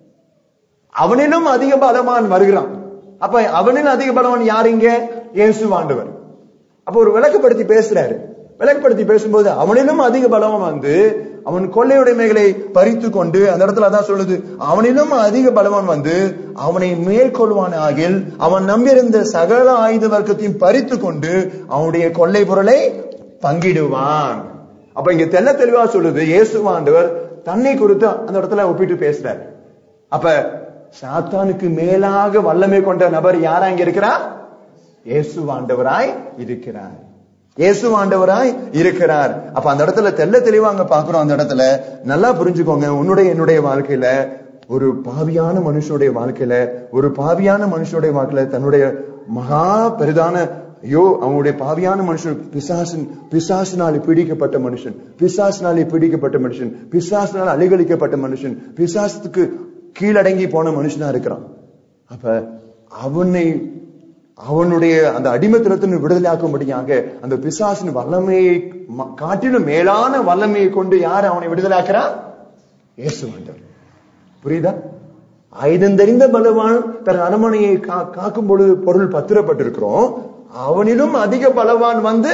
அவனிலும் அதிக பலவான் வருகிறான் அப்ப அவனிலும் அதிக பலவான் யார் இங்க இயேசு ஆண்டவர் அப்ப ஒரு விளக்கப்படுத்தி பேசுறாரு விளக்கப்படுத்தி பேசும்போது அவனிலும் அதிக பலவான் வந்து அவன் கொள்ளையுடைமைகளை பறித்து கொண்டு அந்த இடத்துல அதான் சொல்லுது அவனிலும் அதிக பலவான் வந்து அவனை மேற்கொள்வான் ஆகில் அவன் நம்பியிருந்த சகல ஆயுத வர்க்கத்தையும் பறித்து கொண்டு அவனுடைய கொள்ளை பொருளை பங்கிடுவான் அப்ப இங்க தெள்ள தெளிவா சொல்லுது இயேசுவாண்டவர் தன்னை குறித்து அந்த இடத்துல ஒப்பிட்டு பேசுறார் அப்ப சாத்தானுக்கு மேலாக வல்லமை கொண்ட நபர் யாரா இங்க இருக்கிறார் இயேசுவாண்டவராய் இருக்கிறார் இயேசுவாண்டவராய் இருக்கிறார் அப்ப அந்த இடத்துல தெள்ள தெளிவா அங்க பாக்குறோம் அந்த இடத்துல நல்லா புரிஞ்சுக்கோங்க உன்னுடைய என்னுடைய வாழ்க்கையில ஒரு பாவியான மனுஷனுடைய வாழ்க்கையில ஒரு பாவியான மனுஷனுடைய வாழ்க்கையில தன்னுடைய மகா பெரிதான ஐயோ அவனுடைய பாவியான மனுஷன் பிசாசின் பிசாசினாலே பீடிக்கப்பட்ட மனுஷன் பிசாசினாலே பீடிக்கப்பட்ட மனுஷன் பிசாசினால் அழிகளிக்கப்பட்ட மனுஷன் பிசாசத்துக்கு கீழடங்கி போன மனுஷனா இருக்கிறான் அப்ப அவனை அவனுடைய அந்த அடிமைத்தனத்தின் விடுதலையாக்கும்படியாக அந்த பிசாசின் வல்லமையை ம- காட்டிலும் மேலான வல்லமையை கொண்டு யார் அவனை விடுதலையாக்குறா இயேசு ஆண்டவர் புரியுதா ஆயுதம் தெரிந்த பலவான் தன் அரண்மனையை கா- காக்கும் பொழுது பொருள் பத்திரப்பட்டிருக்கிறோம் அவனிலும் அதிக பலவான் வந்து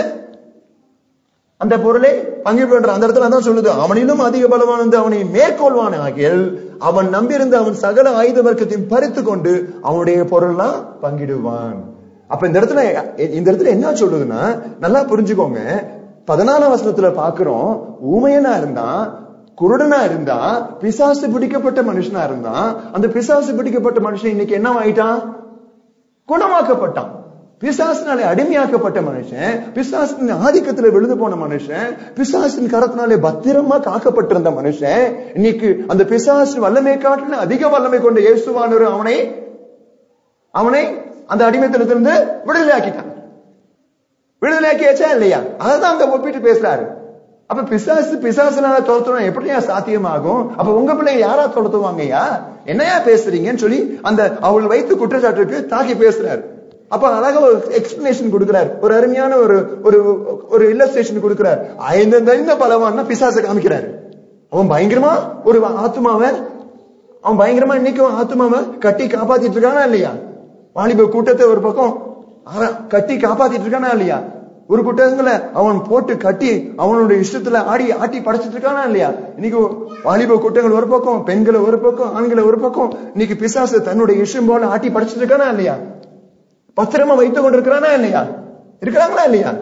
அந்த பொருளை பங்கு பண்ற அந்த இடத்துல அதான் சொல்லுது அவனிலும் அதிக பலவான் வந்து அவனை மேற்கொள்வான் ஆகியல் அவன் நம்பியிருந்த அவன் சகல ஆயுத வர்க்கத்தையும் பறித்து கொண்டு அவனுடைய பொருள்லாம் பங்கிடுவான் அப்ப இந்த இடத்துல இந்த இடத்துல என்ன சொல்லுதுன்னா நல்லா புரிஞ்சுக்கோங்க பதினாலாம் வசனத்துல பாக்குறோம் ஊமையனா இருந்தான் குருடனா இருந்தா பிசாசு பிடிக்கப்பட்ட மனுஷனா இருந்தான் அந்த பிசாசு பிடிக்கப்பட்ட மனுஷன் இன்னைக்கு என்ன ஆயிட்டான் குணமாக்கப்பட்டான் பிசாசினாலே அடிமையாக்கப்பட்ட மனுஷன் பிசாசின் ஆதிக்கத்துல விழுந்து போன மனுஷன் பிசாசின் கரத்தினாலே பத்திரமா காக்கப்பட்டிருந்த மனுஷன் இன்னைக்கு அந்த பிசாசின் வல்லமை காட்டில அதிக வல்லமை கொண்ட இயேசுவானவர் அவனை அவனை அந்த அடிமைத்தனத்திலிருந்து விடுதலையாக்கிட்டான் விடுதலையாக்கியாச்சா இல்லையா அதுதான் அங்க ஒப்பிட்டு பேசுறாரு அப்ப பிசாசு பிசாசுனால துரத்தணும் எப்படியா சாத்தியமாகும் அப்ப உங்க பிள்ளைங்க யாரா துரத்துவாங்கய்யா என்னையா பேசுறீங்கன்னு சொல்லி அந்த அவள் வைத்து குற்றச்சாட்டுக்கு தாக்கி பேசுறாரு அப்ப அழகா ஒரு எக்ஸ்பிளனேஷன் கொடுக்கிறார் ஒரு அருமையான ஒரு ஒரு ஒரு இல்லஸ்ட்ரேஷன் கொடுக்கிறார் ஐந்து தெரிந்த பலவான்னா பிசாசை காமிக்கிறாரு அவன் பயங்கரமா ஒரு ஆத்மாவை அவன் பயங்கரமா இன்னைக்கும் ஆத்மாவை கட்டி காப்பாத்திட்டு இருக்கானா இல்லையா வாலிப கூட்டத்தை ஒரு பக்கம் அவன் கட்டி காப்பாத்திட்டு இருக்கானா இல்லையா ஒரு குற்றங்களை அவன் போட்டு கட்டி அவனுடைய இஷ்டத்துல ஆடி ஆட்டி படைச்சிட்டு இருக்கானா இல்லையா இன்னைக்கு வாலிப குற்றங்கள் ஒரு பக்கம் பெண்களை ஒரு பக்கம் ஆண்களை ஒரு பக்கம் இன்னைக்கு பிசாசு தன்னுடைய இஷ்டம் போல ஆட்டி படைச்சிட்டு இருக்கானா இல்லையா பத்திரமா வைத்துக் கொண்டிருக்கிறானா இல்லையா இருக்கிறாங்களா இல்லையா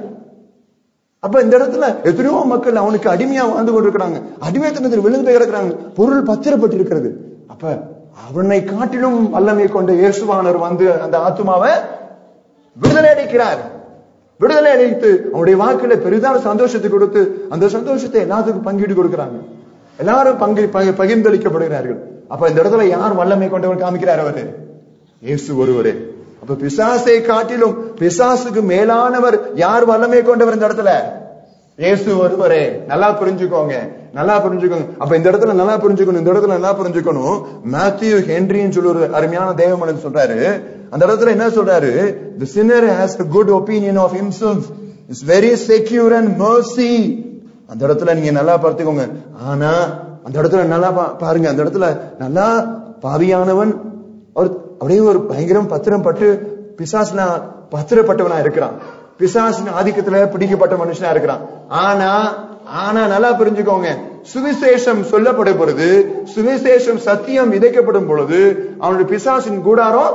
அப்ப இந்த இடத்துல எத்தனையோ மக்கள் அவனுக்கு அடிமையா வாழ்ந்து கொண்டிருக்கிறாங்க அடிமைத்தனத்தில் விழுந்து போய் கிடக்குறாங்க பொருள் பத்திரப்பட்டு இருக்கிறது அப்ப அவனை காட்டிலும் வல்லமை கொண்ட இயேசுவானவர் வந்து அந்த ஆத்துமாவை விடுதலை அளிக்கிறார் விடுதலை அளித்து அவனுடைய வாக்குல பெரிதான சந்தோஷத்தை கொடுத்து அந்த சந்தோஷத்தை எல்லாத்துக்கும் பங்கீடு கொடுக்கிறாங்க எல்லாரும் பங்கு பகி- பகிர்ந்தளிக்கப்படுகிறார்கள் அப்ப இந்த இடத்துல யார் வல்லமை கொண்டவர் காமிக்கிறார் அவரு இயேசு ஒருவரே அப்ப பிசாசை காட்டிலும் பிசாசுக்கு மேலானவர் யார் வல்லமை கொண்டவர் இந்த இடத்துல இயேசு ஒருவரே நல்லா புரிஞ்சுக்கோங்க நல்லா புரிஞ்சுக்கோங்க அப்ப இந்த இடத்துல நல்லா புரிஞ்சுக்கணும் இந்த இடத்துல நல்லா புரிஞ்சுக்கணும் மேத்யூ ஹென்ரின்னு சொல்லி ஒரு அருமையான தேவமனன் சொல்றாரு அந்த இடத்துல என்ன சொல்றாரு the sinner has a good opinion of himself is very secure and mercy அந்த இடத்துல நீங்க நல்லா பார்த்துக்கோங்க ஆனா அந்த இடத்துல நல்லா பா- பாருங்க அந்த இடத்துல நல்லா பாவியானவன் அவர் அப்படியே ஒரு பயங்கரம் பத்திரம் பட்டு பிசாசுனா பத்திரப்பட்டவனா இருக்கிறான் பிசாசின் ஆதிக்கத்துல பிடிக்கப்பட்ட மனுஷனா இருக்கிறான் ஆனா ஆனா நல்லா புரிஞ்சுக்கோங்க சுவிசேஷம் சொல்லப்படும் பொழுது சுவிசேஷம் சத்தியம் விதைக்கப்படும் பொழுது அவனுடைய பிசாசின் கூடாரம்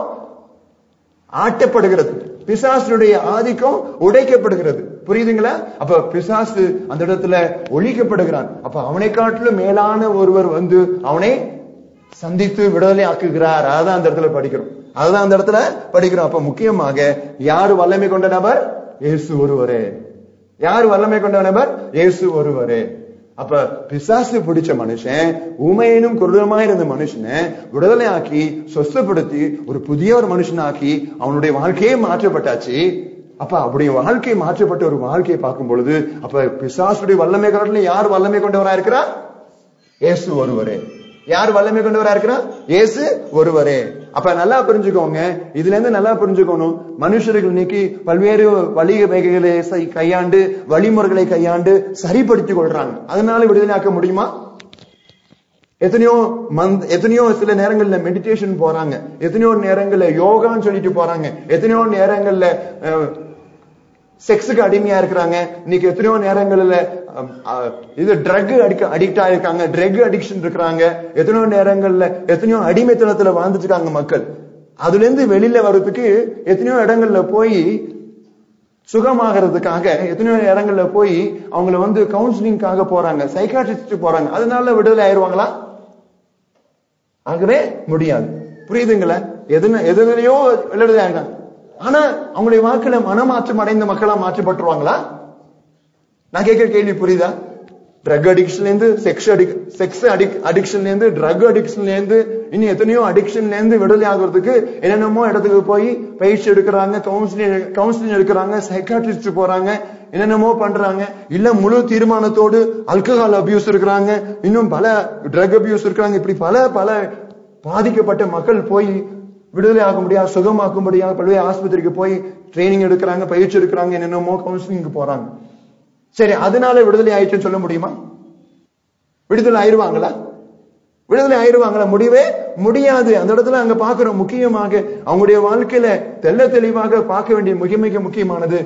ஆட்டப்படுகிறது பிசாசுடைய ஆதிக்கம் உடைக்கப்படுகிறது புரியுதுங்களா அப்ப பிசாசு அந்த இடத்துல ஒழிக்கப்படுகிறான் அப்ப அவனை காட்டிலும் மேலான ஒருவர் வந்து அவனை சந்தித்து விடுதலை ஆக்குகிறார் அதான் அந்த இடத்துல படிக்கிறோம் அதுதான் அந்த இடத்துல படிக்கிறோம் அப்ப முக்கியமாக யாரு வல்லமை கொண்ட நபர் இயேசு ஒருவரே யார் வல்லமை கொண்ட நபர் இயேசு ஒருவரே அப்ப பிசாசு பிடிச்ச மனுஷன் ஊமையனும் குருடமாய் இருந்த மனுஷனை விடுதலை ஆக்கி சொஸ்தப்படுத்தி ஒரு புதிய ஒரு மனுஷனாக்கி அவனுடைய வாழ்க்கையே மாற்றப்பட்டாச்சு அப்ப அப்படிய வாழ்க்கை மாற்றப்பட்ட ஒரு வாழ்க்கையை பார்க்கும் பொழுது அப்ப பிசாசுடைய வல்லமை காட்டிலும் யார் வல்லமை கொண்டவரா இருக்கிறா இயேசு ஒருவரே யார் வல்லமை கொண்டவரா இருக்கிறா இயேசு ஒருவரே அப்ப நல்லா புரிஞ்சுக்கோங்க இதுல இருந்து நல்லா புரிஞ்சுக்கணும் மனுஷர்கள் இன்னைக்கு பல்வேறு வழி வகைகளை செய்- கையாண்டு வழிமுறைகளை கையாண்டு சரிப்படுத்திக் கொள்றாங்க அதனால விடுதலையாக்க முடியுமா எத்தனையோ மந்த் எத்தனையோ சில நேரங்கள்ல மெடிடேஷன் போறாங்க எத்தனையோ நேரங்கள்ல யோகான்னு சொல்லிட்டு போறாங்க எத்தனையோ நேரங்கள்ல அஹ், செக்ஸுக்கு அடிமையா இருக்கிறாங்க இன்னைக்கு எத்தனையோ நேரங்கள்ல அஹ், அஹ், இது ட்ரக் அடிக்க அடிக்ட் ஆயிருக்காங்க ட்ரக் அடிக்ஷன் இருக்கிறாங்க எத்தனையோ நேரங்கள்ல எத்தனையோ அடிமைத்தனத்துல வாழ்ந்துட்டு இருக்காங்க மக்கள் அதுல இருந்து வெளியில வர்றதுக்கு எத்தனையோ இடங்கள்ல போய் சுகமாகிறதுக்காக எத்தனையோ இடங்கள்ல போய் அவங்கள வந்து கவுன்சிலிங்காக போறாங்க சைக்காட்ரிஸ்ட் போறாங்க அதனால விடுதலை ஆயிருவாங்களா ஆகவே முடியாது புரியுதுங்களா எதுன எதுலையோ விடுதலை ஆயிருக்காங்க ஆனா அவங்களுடைய வாக்குல மனமாற்றம் அடைந்த மக்களா மாற்றப்பட்டுருவாங்களா நான் கேட்கிற கேள்வி புரியுதா ட்ரக் அடிக்ஷன்ல இருந்து செக்ஸ் அடிக் செக்ஸ் அடிக் அடிக்ஷன்ல இருந்து ட்ரக் அடிக்ஷன்ல இருந்து இன்னும் எத்தனையோ அடிக்ஷன்ல இருந்து விடுதலை ஆகுறதுக்கு என்னென்னமோ இடத்துக்கு போய் பயிற்சி எடுக்கிறாங்க கவுன்சிலிங் கவுன்சிலிங் எடுக்கிறாங்க சைக்காட்ரிஸ்ட் போறாங்க என்னென்னமோ பண்றாங்க இல்ல முழு தீர்மானத்தோடு அல்கஹால் அபியூஸ் இருக்கிறாங்க இன்னும் பல ட்ரக் அபியூஸ் இருக்கிறாங்க இப்படி பல பல பாதிக்கப்பட்ட மக்கள் போய் விடுதலை ஆக முடியாது சுகமாக்க முடியாது பல்வேறு ஆஸ்பத்திரிக்கு போய் ட்ரைனிங் எடுக்கிறாங்க பயிற்சி எடுக்கிறாங்க என்னென்னமோ கவுன்சிலிங்க்கு போறாங்க சரி அதனால விடுதலை ஆயிடுச்சுன்னு சொல்ல முடியுமா விடுதலை ஆயிருவாங்களா விடுதலை ஆயிருவாங்களா முடியவே முடியாது அந்த இடத்துல அங்க பாக்குறோம் முக்கியமாக அவங்களுடைய வாழ்க்கையில தெள்ள தெளிவாக பார்க்க வேண்டிய மிக மிக முக்கியமானது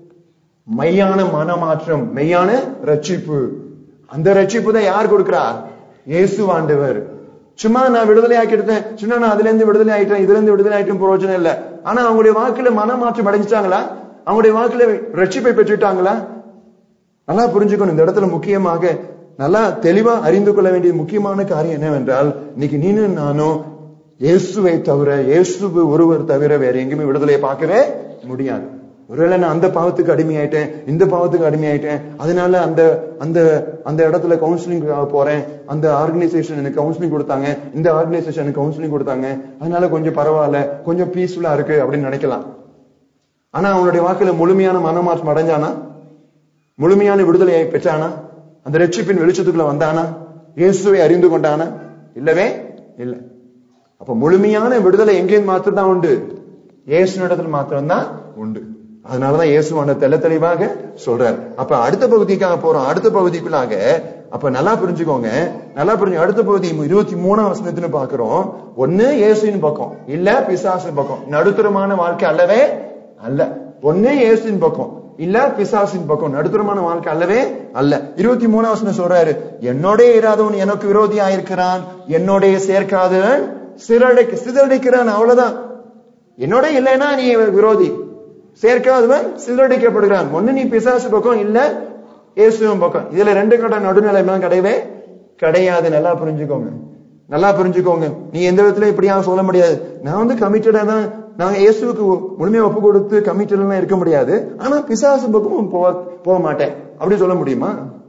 மெய்யான மனமாற்றம் மெய்யான ரட்சிப்பு அந்த ரட்சிப்பு தான் யார் கொடுக்கிறா இயேசு ஆண்டவர் சும்மா நான் விடுதலை ஆக்கிட்டேன் சும்மா நான் அதுல இருந்து விடுதலை ஆயிட்டேன் இதுல இருந்து விடுதலை ஆயிட்டும் பிரயோஜனம் இல்ல ஆனா அவங்களுடைய வாக்குல மனமாற்றம் அடைஞ்சிட்டாங்களா அவங்களுடைய வாக்குல ரட்சிப்பை பெற்றுட்டாங்களா நல்லா புரிஞ்சுக்கணும் இந்த இடத்துல முக்கியமாக நல்லா தெளிவா அறிந்து கொள்ள வேண்டிய முக்கியமான காரியம் என்னவென்றால் இன்னைக்கு நீனும் நானும் இயேசுவை தவிர இயேசு ஒருவர் தவிர வேற எங்கேயுமே விடுதலையை பார்க்கவே முடியாது ஒருவேளை நான் அந்த பாவத்துக்கு அடிமையாயிட்டேன் இந்த பாவத்துக்கு அடிமையாயிட்டேன் அதனால அந்த அந்த அந்த இடத்துல கவுன்சிலிங் போறேன் அந்த ஆர்கனைசேஷன் எனக்கு கவுன்சிலிங் கொடுத்தாங்க இந்த ஆர்கனைசேஷன் எனக்கு கவுன்சிலிங் கொடுத்தாங்க அதனால கொஞ்சம் பரவாயில்ல கொஞ்சம் பீஸ்ஃபுல்லா இருக்கு அப்படின்னு நினைக்கலாம் ஆனா அவனுடைய வாக்குல முழுமையான மனமாற்றம் அடைஞ்சானா முழுமையான விடுதலையை பெற்றானா அந்த ரட்சிப்பின் வெளிச்சத்துக்குள்ள வந்தானா இயேசுவை அறிந்து கொண்டானா இல்லவே இல்ல அப்ப முழுமையான விடுதலை எங்கேயும் மாத்திரம் தான் உண்டு இயேசுனிடத்தில் மாத்திரம்தான் உண்டு அதனாலதான் இயேசுவான தெள்ள தெளிவாக சொல்றார் அப்ப அடுத்த பகுதிக்காக போறோம் அடுத்த பகுதிக்குள்ளாக அப்ப நல்லா புரிஞ்சுக்கோங்க நல்லா புரிஞ்சு அடுத்த பகுதி இருபத்தி மூணாம் வசனத்துல பாக்குறோம் ஒண்ணு இயேசுவின் பக்கம் இல்ல பிசாசின் பக்கம் நடுத்தரமான வாழ்க்கை அல்லவே அல்ல ஒண்ணு இயேசுவின் பக்கம் இல்ல பிசாசின் பக்கம் நடுத்தரமான வாழ்க்கை அல்லவே அல்ல இருபத்தி மூணாம் வசனம் சொல்றாரு என்னோட இராதவன் எனக்கு விரோதியா இருக்கிறான் என்னோட சேர்க்காதவன் சிறடைக்கு சிதறடிக்கிறான் அவ்வளவுதான் என்னோட இல்லைன்னா நீ விரோதி சேர்க்காதவன் சிதறடிக்கப்படுகிறான் ஒண்ணு நீ பிசாசு பக்கம் இல்ல இயேசுவின் பக்கம் இதுல ரெண்டு கட்ட நடுநிலைமை கிடையவே கிடையாது நல்லா புரிஞ்சுக்கோங்க நல்லா புரிஞ்சுக்கோங்க நீ எந்த விதத்துல இப்படியா சொல்ல முடியாது நான் வந்து கமிட்டடா தான் நான் இயேசுவுக்கு முழுமையா ஒப்பு கொடுத்து கமிட்டட்லாம் இருக்க முடியாது ஆனா பிசாசு பக்கமும் போக போக மாட்டேன் அப்படி சொல்ல முடியுமா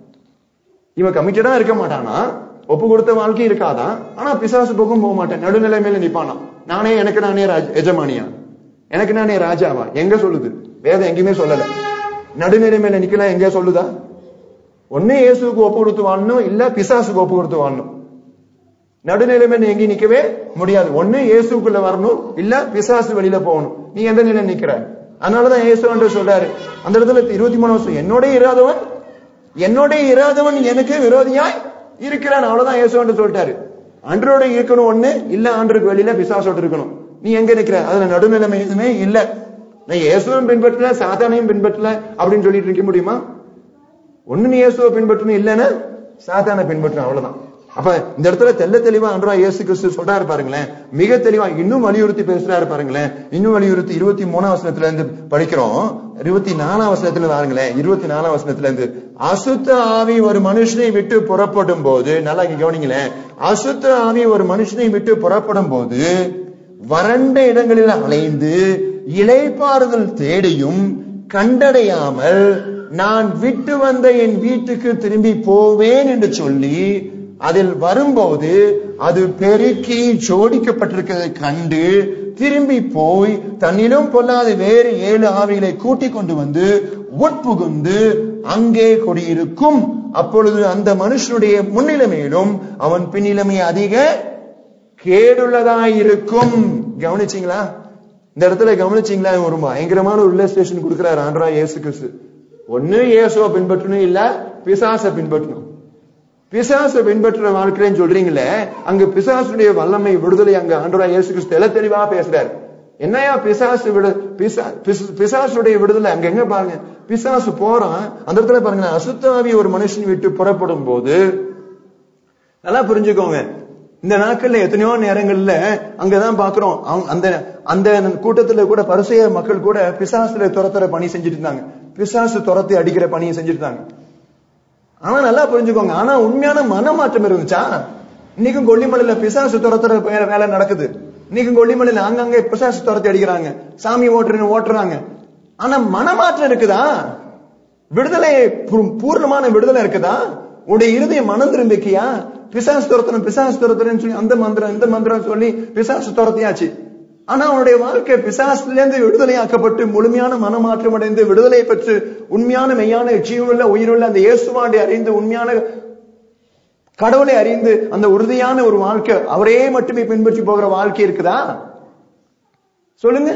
இவன் கமிட்டடா இருக்க மாட்டானா ஒப்பு கொடுத்த வாழ்க்கை இருக்காதான் ஆனா பிசாசு பக்கம் போக மாட்டேன் நடுநிலைமையில நிப்பானா நானே எனக்கு நானே ராஜ எஜமானியா எனக்கு நானே ராஜாவா எங்க சொல்லுது வேதம் எங்கேயுமே சொல்லல நடுநிலைமையில நிக்கலாம் எங்க சொல்லுதா ஒண்ணு இயேசுக்கு ஒப்பு கொடுத்து வாழணும் இல்ல பிசாசுக்கு ஒப்பு கொடுத்து வாழணும் நடுநிலைமையில எங்கேயும் நிக்கவே முடியாது ஒண்ணு இயேசுக்குள்ள வரணும் இல்ல பிசாசு வெளியில போகணும் நீ எந்த நிலையில நிக்கிற அதனாலதான் இயேசு என்று சொல்றாரு அந்த இடத்துல இருபத்தி மூணு வருஷம் என்னோட இராதவன் என்னோட இராதவன் எனக்கு விரோதியாய் இருக்கிறான் அவ்வளவுதான் இயேசு என்று சொல்லிட்டாரு அன்றோட இருக்கணும் ஒண்ணு இல்ல ஆண்டருக்கு வெளியில பிசாசோட இருக்கணும் நீ எங்க நிக்கிற அதுல நடுநிலைமை எதுவுமே இல்ல நான் இயேசுவும் பின்பற்றல சாத்தானையும் பின்பற்றல அப்படின்னு சொல்லிட்டு இருக்க முடியுமா ஒண்ணு நீ இயேசுவை பின்பற்றணும் இல்லைன்னா சாத்தானை பின்பற்றணும் அவ்வளவுதான் அப்ப இந்த இடத்துல தெல்ல தெளிவா அன்றா இயேசு கிறிஸ்து சொல்றாரு பாருங்களேன் மிக தெளிவா இன்னும் வலியுறுத்தி பேசுறாரு பாருங்களேன் இன்னும் வலியுறுத்தி இருபத்தி மூணாம் வசனத்துல இருந்து படிக்கிறோம் இருபத்தி நாலாம் வசனத்துல பாருங்களேன் இருபத்தி நாலாம் வசனத்துல இருந்து அசுத்த ஆவி ஒரு மனுஷனை விட்டு புறப்படும் போது நல்லா இங்க கவனிங்களேன் அசுத்த ஆவி ஒரு மனுஷனை விட்டு புறப்படும் போது வறண்ட இடங்களில் அலைந்து இலைப்பாறுதல் தேடியும் கண்டடையாமல் நான் விட்டு வந்த என் வீட்டுக்கு திரும்பி போவேன் என்று சொல்லி அதில் வரும்போது அது பெருக்கி ஜோடிக்கப்பட்டிருக்கிறதை கண்டு திரும்பி போய் தன்னிலும் பொல்லாத வேறு ஏழு ஆவிகளை கூட்டிக் கொண்டு வந்து உட்புகுந்து அங்கே குடியிருக்கும் அப்பொழுது அந்த மனுஷனுடைய முன்னிலைமையிலும் அவன் பின்னிலைமை அதிக கேடுள்ளதாயிருக்கும் கவனிச்சீங்களா இந்த இடத்துல கவனிச்சீங்களா ஒரு பயங்கரமான ஒரு ரிலேஷன் கொடுக்கிறார் ஆண்ட்ரா இயேசு கிறிஸ்து ஒண்ணு இயேசுவை பின்பற்றணும் இல்ல பிசாசை பின்பற்றணும் பிசாசை பின்பற்ற வாழ்க்கைன்னு சொல்றீங்களே அங்க பிசாசுடைய வல்லமை விடுதலை அங்க ஆண்டரா இயேசு கிறிஸ்து தெல தெளிவா பேசுறாரு என்னையா பிசாசு விடு பிசா பிச- பிசாசுடைய விடுதலை அங்க எங்க பாருங்க பிசாசு போறான் அந்த இடத்துல பாருங்க அசுத்தாவி ஒரு மனுஷன் விட்டு புறப்படும் போது நல்லா புரிஞ்சுக்கோங்க இந்த நாட்கள்ல எத்தனையோ நேரங்கள்ல அங்கதான் பாக்குறோம் அவங்க- அந்த அந்த கூட்டத்துல கூட பரிசெய மக்கள் கூட பிசாசுல துரத்துற பணி செஞ்சுட்டு இருந்தாங்க பிசாசு துரத்தி அடிக்கிற பணியை செஞ்சுட்டு இருந்தாங்க ஆனா நல்லா புரிஞ்சுக்கோங்க ஆனா உண்மையான மனமாற்றம் இருந்துச்சா இன்னைக்கும் கொல்லிமலையில பிசாசு துரத்துற வே- வேலை நடக்குது இன்னைக்கும் கொல்லிமலையில அங்கங்க பிசாசு துரத்தி அடிக்கிறாங்க சாமி ஓட்டுறன்னு ஓட்டுறாங்க ஆனா மனமாற்றம் இருக்குதா விடுதலை பூ- பூர்ணமான விடுதலை இருக்குதா உடைய இருதயம் மனம் திரும்பிக்கியா பிசாசு துரத்தணும் பிசாசு துரத்துறேன்னு சொல்லி அந்த மந்திரம் இந்த மந்திரம் சொல்லி பிசாசு துரத்தியாச்சு ஆனா அவனுடைய வாழ்க்கை பிசாசுல இருந்து விடுதலையாக்கப்பட்டு முழுமையான மனமாற்றம் அடைந்து விடுதலை பெற்று உண்மையான மெய்யான ஜீவனுள்ள உயிருள்ள அந்த இயேசுவாண்டை அறிந்து உண்மையான கடவுளை அறிந்து அந்த உறுதியான ஒரு வாழ்க்கை அவரே மட்டுமே பின்பற்றி போகிற வாழ்க்கை இருக்குதா சொல்லுங்க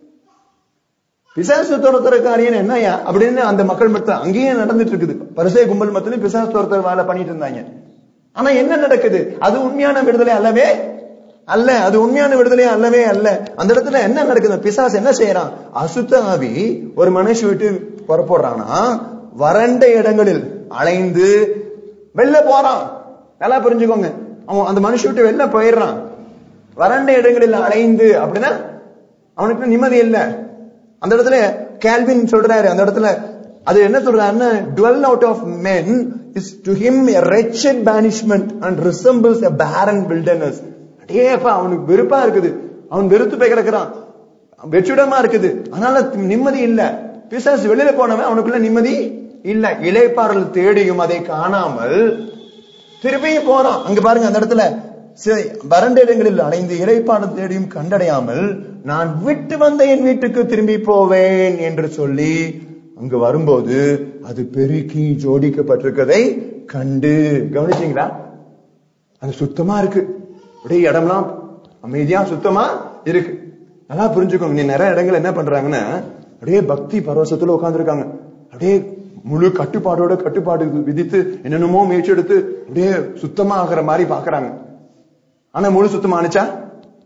பிசாசு துரத்துற காரியம் என்னய்யா அப்படின்னு அந்த மக்கள் மத்திய அங்கேயே நடந்துட்டு இருக்குது பரிசை கும்பல் மத்தியிலும் பிசாசு துரத்துற வேலை பண்ணிட்டு இருந்தாங்க ஆனா என்ன நடக்குது அது உண்மையான விடுதலை அல்லவே அல்ல அது உண்மையான விடுதலை அல்லவே அல்ல அந்த இடத்துல என்ன நடக்குது பிசாசு என்ன செய்யறான் அசுத்த ஆவி ஒரு மனுஷ விட்டு புறப்படுறானா வறண்ட இடங்களில் அலைந்து வெளில போறான் நல்லா புரிஞ்சுக்கோங்க அவன் அந்த மனுஷ விட்டு வெளில போயிடுறான் வறண்ட இடங்களில் அலைந்து அப்படின்னா அவனுக்கு நிம்மதி இல்ல அந்த இடத்துல கேல்வின் சொல்றாரு அந்த இடத்துல அது என்ன சொல்றாருன்னா to dwell out of men is to him a wretched banishment and resembles a barren wilderness அடேப்பா அவனுக்கு வெறுப்பா இருக்குது அவன் வெறுத்து போய் கிடக்குறான் வெற்றிடமா இருக்குது அதனால நிம்மதி இல்ல பிசாசு வெளியில போனவன் அவனுக்குள்ள நிம்மதி இல்ல இலைப்பாறல் தேடியும் அதை காணாமல் திருப்பியும் போறான் அங்க பாருங்க அந்த இடத்துல சி- வறண்ட இடங்களில் அலைந்து இறைப்பாடம் தேடியும் கண்டடையாமல் நான் விட்டு வந்த என் வீட்டுக்கு திரும்பி போவேன் என்று சொல்லி அங்கு வரும்போது அது பெருக்கி ஜோடிக்கப்பட்டிருக்கதை கண்டு கவனிச்சீங்களா அது சுத்தமா இருக்கு அப்படியே இடம்லாம் அமைதியா சுத்தமா இருக்கு நல்லா புரிஞ்சுக்கோங்க நீ நிறைய இடங்கள் என்ன பண்றாங்கன்னா அப்படியே பக்தி பரவசத்துல உட்கார்ந்துருக்காங்க அப்படியே முழு கட்டுப்பாடோட கட்டுப்பாடு விதித்து என்னென்னமோ முயற்சி எடுத்து அப்படியே சுத்தமா ஆகிற மாதிரி பாக்குறாங்க ஆனா முழு சுத்தமானுச்சா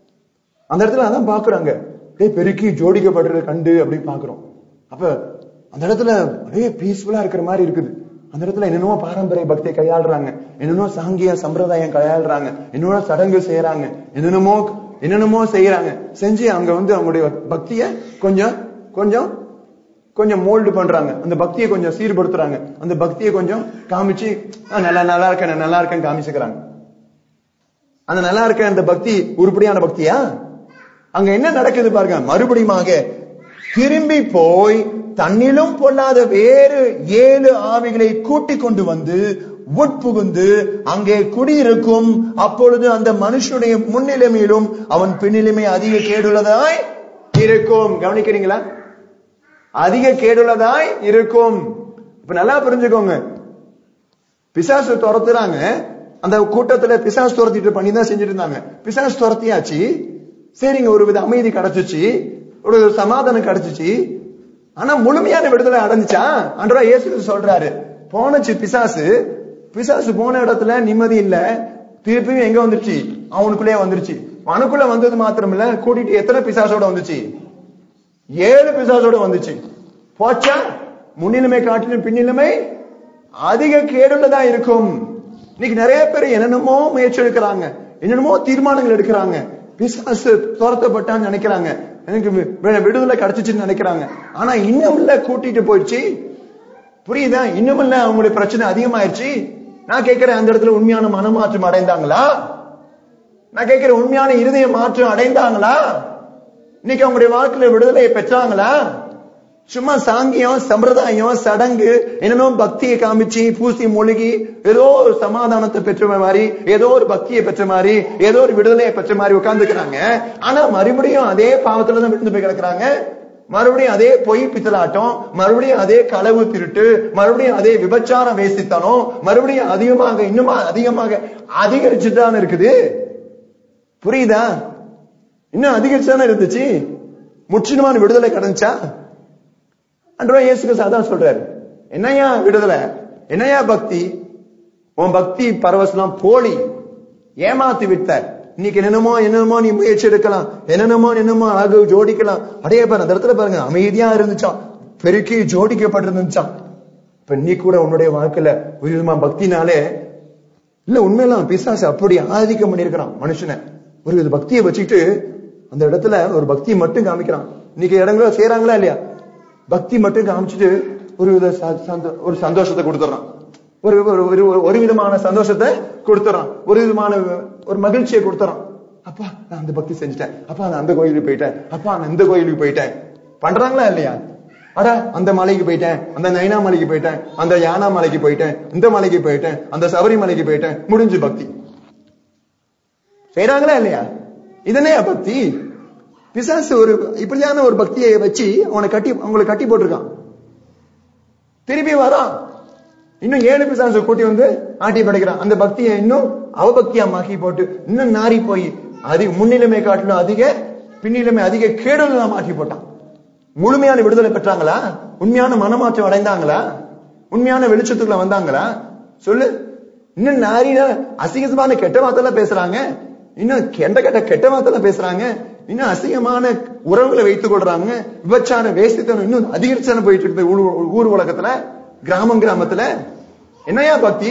அந்த இடத்துல அதான் பாக்குறாங்க அப்படியே பெருக்கி ஜோடிக்கப்படுறத கண்டு அப்படி பாக்குறோம் அப்ப அந்த இடத்துல அப்படியே பீஸ்ஃபுல்லா இருக்கிற மாதிரி இருக்குது அந்த இடத்துல என்னென்னமோ பாரம்பரிய பக்தியை கையாளுறாங்க என்னென்னமோ சாங்கிய சம்பிரதாயம் கையாளுறாங்க என்னென்னமோ சடங்கு செய்யறாங்க என்னென்னமோ என்னென்னமோ செய்யறாங்க செஞ்சு அங்க வந்து அவங்களுடைய பக்திய கொஞ்சம் கொஞ்சம் கொஞ்சம் மோல்டு பண்றாங்க அந்த பக்தியை கொஞ்சம் சீர்படுத்துறாங்க அந்த பக்தியை கொஞ்சம் காமிச்சு "ஆ, நல்லா நல்லா இருக்கேன் நான் நல்லா இருக்கேன்னு காமிச்சுக்கிறாங்க அந்த நல்லா இருக்க அந்த பக்தி உருப்படியான பக்தியா அங்க என்ன நடக்குது பாருங்க மறுபடியுமாக திரும்பி போய் தன்னிலும் பொல்லாத வேறு ஏழு ஆவிகளை கூட்டிக் கொண்டு வந்து உட்புகுந்து அங்கே குடியிருக்கும் அப்பொழுது அந்த மனுஷனுடைய முன்னிலைமையிலும் அவன் பின்னிலைமை அதிக கேடுள்ளதாய் இருக்கும் கவனிக்கிறீங்களா அதிக கேடுள்ளதாய் இருக்கும் இப்ப நல்லா புரிஞ்சுக்கோங்க பிசாசு துரத்துறாங்க அந்த கூட்டத்துல பிசாசு துரத்திட்டு பண்ணி தான் செஞ்சுட்டு இருந்தாங்க பிசாசு துரத்தியாச்சு சரிங்க ஒரு வித அமைதி கிடைச்சிச்சு ஒரு சமாதானம் கிடைச்சிச்சு ஆனா முழுமையான விடுதலை அடைஞ்சுச்சா அன்றா இயேசு சொல்றாரு போனச்சு பிசாசு பிசாசு போன இடத்துல நிம்மதி இல்ல திருப்பியும் எங்க வந்துருச்சு அவனுக்குள்ளே வந்துருச்சு அவனுக்குள்ள வந்தது மாத்திரம் இல்ல கூட்டிட்டு எத்தனை பிசாசோட வந்துச்சு ஏழு பிசாசோட வந்துச்சு போச்சா முன்னிலைமை காட்டிலும் பின்னிலைமை அதிக கேடுள்ளதா இருக்கும் இன்னைக்கு நிறைய பேர் என்னென்னமோ முயற்சி எடுக்கிறாங்க என்னென்னமோ தீர்மானங்கள் எடுக்கிறாங்க பிசாசு துரத்தப்பட்டான்னு நினைக்கிறாங்க எனக்கு வி- வி- விடுதலை கிடைச்சிச்சுன்னு நினைக்கிறாங்க ஆனா இன்னும் இல்ல கூட்டிட்டு போயிடுச்சு புரியுதா இன்னும் இல்ல அவங்களுடைய பிரச்சனை அதிகமாயிருச்சு நான் கேட்கிறேன் அந்த இடத்துல உண்மையான மனமாற்றம் அடைந்தாங்களா நான் கேட்கிறேன் உண்மையான இருதய மாற்றம் அடைந்தாங்களா இன்னைக்கு அவங்களுடைய வாழ்க்கையில விடுதலையை பெற்றாங்களா சும்மா சாங்கியம் சம்பிரதாயம் சடங்கு என்னென்னோ பக்தியை காமிச்சு பூசி மொழிகி ஏதோ ஒரு சமாதானத்தை பெற்ற மாதிரி ஏதோ ஒரு பக்தியை பெற்ற மாதிரி ஏதோ ஒரு விடுதலையை பெற்ற மாதிரி உட்கார்ந்துக்கிறாங்க ஆனா மறுபடியும் அதே பாவத்துல தான் விழுந்து போய் கிடக்குறாங்க மறுபடியும் அதே பொய் பித்தலாட்டம் மறுபடியும் அதே களவு திருட்டு மறுபடியும் அதே விபச்சாரம் வேசித்தனம் மறுபடியும் அதிகமாக இன்னுமா அதிகமாக அதிகரிச்சுட்டு தான் இருக்குது புரியுதா இன்னும் அதிகரிச்சுதானே இருந்துச்சு முற்றிலுமான விடுதலை கிடைச்சா அன்றோ இயேசு கிறிஸ்து அதான் சொல்றாரு என்னையா விடுதலை என்னையா பக்தி உன் பக்தி பரவசம் போலி ஏமாத்தி விட்ட இன்னைக்கு என்னென்னமோ என்னென்னமோ நீ முயற்சி எடுக்கலாம் என்னென்னமோ என்னமோ அழகு ஜோடிக்கலாம் அடைய பாரு அந்த இடத்துல பாருங்க அமைதியா இருந்துச்சாம் பெருக்கி ஜோடிக்கப்பட்டிருந்துச்சாம் இப்ப நீ கூட உன்னுடைய வாழ்க்கையில ஒரு விதமா பக்தினாலே இல்ல உண்மையெல்லாம் பிசாசு அப்படி ஆதிக்கம் பண்ணிருக்கிறான் மனுஷனை ஒரு வித பக்தியை வச்சுக்கிட்டு அந்த இடத்துல ஒரு பக்தியை மட்டும் காமிக்கிறான் இன்னைக்கு இடங்கள செய்யறாங்களா இல்லையா பக்தி மட்டும் காமிச்சிட்டு ஒரு வித ச- சந்தோ- ஒரு சந்தோஷத்தை கொடுத்துறான் ஒரு ஒரு- ஒரு ஒரு விதமான சந்தோஷத்தை கொடுத்துறான் ஒரு விதமான ஒரு மகிழ்ச்சியை கொடுத்துறான் அப்பா நான் அந்த பக்தி செஞ்சுட்டேன் அப்பா நான் அந்த கோயிலுக்கு போயிட்டேன் அப்பா நான் இந்த கோயிலுக்கு போயிட்டேன் பண்றாங்களா இல்லையா அட அந்த மலைக்கு போயிட்டேன் அந்த நைனா மலைக்கு போயிட்டேன் அந்த யானா மலைக்கு போயிட்டேன் இந்த மலைக்கு போயிட்டேன் அந்த சபரிமலைக்கு போயிட்டேன் முடிஞ்சு பக்தி செய்யறாங்களா இல்லையா இதனே பக்தி பிசாசு ஒரு இப்படியான ஒரு பக்தியை வச்சு அவனை கட்டி அவங்களை கட்டி போட்டிருக்கான் திருப்பி வரான் இன்னும் ஏழு பிசாசு கூட்டி வந்து ஆட்டி படைக்கிறான் அந்த பக்தியை இன்னும் அவபக்தியா மாக்கி போட்டு இன்னும் நாரி போய் அதிக முன்னிலைமை காட்டிலும் அதிக பின்னிலைமை அதிக கேடுதலா மாற்றி போட்டான் முழுமையான விடுதலை பெற்றாங்களா உண்மையான மனமாற்றம் அடைந்தாங்களா உண்மையான வெளிச்சத்துக்குள்ள வந்தாங்களா சொல்லு இன்னும் நாரின அசிங்கமான கெட்ட வார்த்தைலாம் பேசுறாங்க இன்னும் கெண்ட கெட்ட கெட்ட வார்த்தைலாம் பேசுறாங்க இன்னும் அசிங்கமான உறவுகளை வைத்துக் கொள்றாங்க விபச்சார வேசித்தனம் இன்னும் அதிகரிச்சான போயிட்டு இருக்குது ஊர் ஊர் உலகத்துல கிராமம் கிராமத்துல என்னையா பக்தி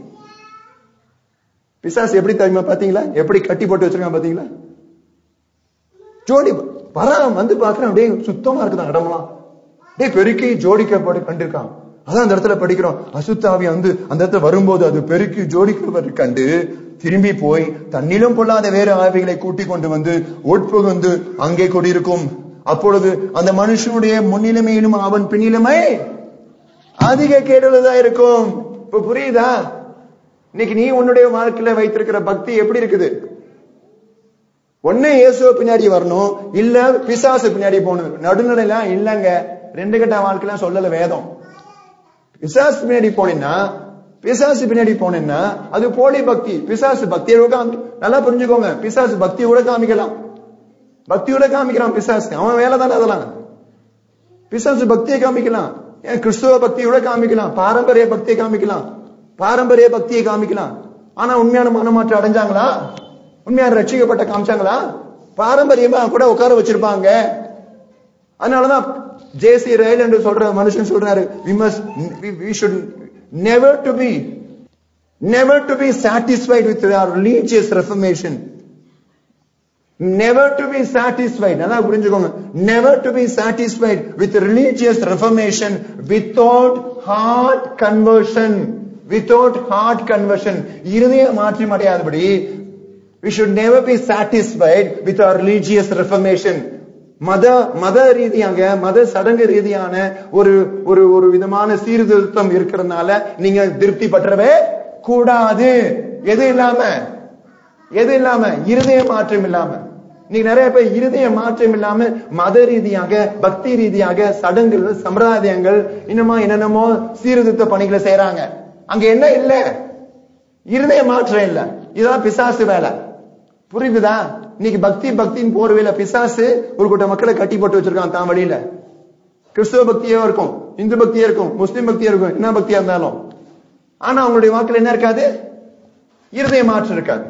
பிசாசு எப்படி தெரியுமா பாத்தீங்களா எப்படி கட்டி போட்டு வச்சிருக்கான் பாத்தீங்களா ஜோடி வரான் வந்து பாக்குறான் அப்படியே சுத்தமா இருக்குதான் இடமெல்லாம் அப்படியே பெருக்கி ஜோடிக்கப்பட்டு கண்டிருக்கான் அதான் அந்த இடத்துல படிக்கிறோம் அசுத்தாவி வந்து அந்த இடத்துல வரும்போது அது பெருக்கி ஜோடிக்கப்பட்டு கண்டு திரும்பி போய் தன்னிலும் பொல்லாத வேறு ஆவிகளை கூட்டிக் கொண்டு வந்து உட்புகுந்து அங்கே குடியிருக்கும் அப்பொழுது அந்த மனுஷனுடைய முன்னிலைமையிலும் அவன் பின்னிலைமை அதிக கேடுள்ளதா இருக்கும் இப்ப புரியுதா இன்னைக்கு நீ உன்னுடைய வாழ்க்கையில வைத்திருக்கிற பக்தி எப்படி இருக்குது ஒண்ணு இயேசுவ பின்னாடி வரணும் இல்ல பிசாசு பின்னாடி போகணும் நடுநிலைலாம் இல்லங்க ரெண்டு கட்ட வாழ்க்கைலாம் சொல்லல வேதம் பிசாசு பின்னாடி போனீங்கன்னா பிசாசு பின்னாடி போனீங்கன்னா அது போலி பக்தி பிசாசு பக்தியோட காமி நல்லா புரிஞ்சுக்கோங்க பிசாசு பக்தியோட காமிக்கலாம் பக்தியோட காமிக்கிறான் பிசாசு அவன் வேலை தானே அதெல்லாம் பிசாசு பக்தியை காமிக்கலாம் ஏன் கிறிஸ்துவ பக்தியோட காமிக்கலாம் பாரம்பரிய பக்தியை காமிக்கலாம் பாரம்பரிய பக்தியை காமிக்கலாம் ஆனா உண்மையான மனமாற்றம் அடைஞ்சாங்களா உண்மையான ரட்சிக்கப்பட்ட காமிச்சாங்களா பாரம்பரியமா கூட உட்கார வச்சிருப்பாங்க அதனாலதான் ஜேசி ரயில் என்று சொல்ற மனுஷன் சொல்றாரு we must we, we should never to be never to be satisfied with our religious reformation never to be satisfied நல்லா புரிஞ்சுக்கோங்க never to be satisfied with religious reformation without heart conversion without heart conversion இருதய மாற்றி அடையாதபடி we should never be satisfied with our religious reformation மத மத ரீதியாக மத சடங்கு ரீதியான ஒரு ஒரு ஒரு விதமான சீர்திருத்தம் இருக்கிறதுனால நீங்க திருப்தி பற்றவே கூடாது எது இல்லாம எது இல்லாம இருதய மாற்றம் இல்லாம நீங்க நிறைய பேர் இருதய மாற்றம் இல்லாம மத ரீதியாக பக்தி ரீதியாக சடங்குகள் சம்பிரதாயங்கள் இன்னுமா என்னென்னமோ சீர்திருத்த பணிகளை செய்யறாங்க அங்க என்ன இல்ல இருதய மாற்றம் இல்ல இதுதான் பிசாசு வேலை புரியுதுதா இன்னைக்கு பக்தி பக்தியின் போர்வையில பிசாசு ஒரு கூட்ட மக்களை கட்டி போட்டு வச்சிருக்கான் தான் வழியில கிறிஸ்துவ பக்தியோ இருக்கும் இந்து பக்தியா இருக்கும் முஸ்லிம் பக்தியா இருக்கும் என்ன பக்தியா இருந்தாலும் ஆனா அவங்களுடைய வாக்குல என்ன இருக்காது இருதய மாற்றம் இருக்காது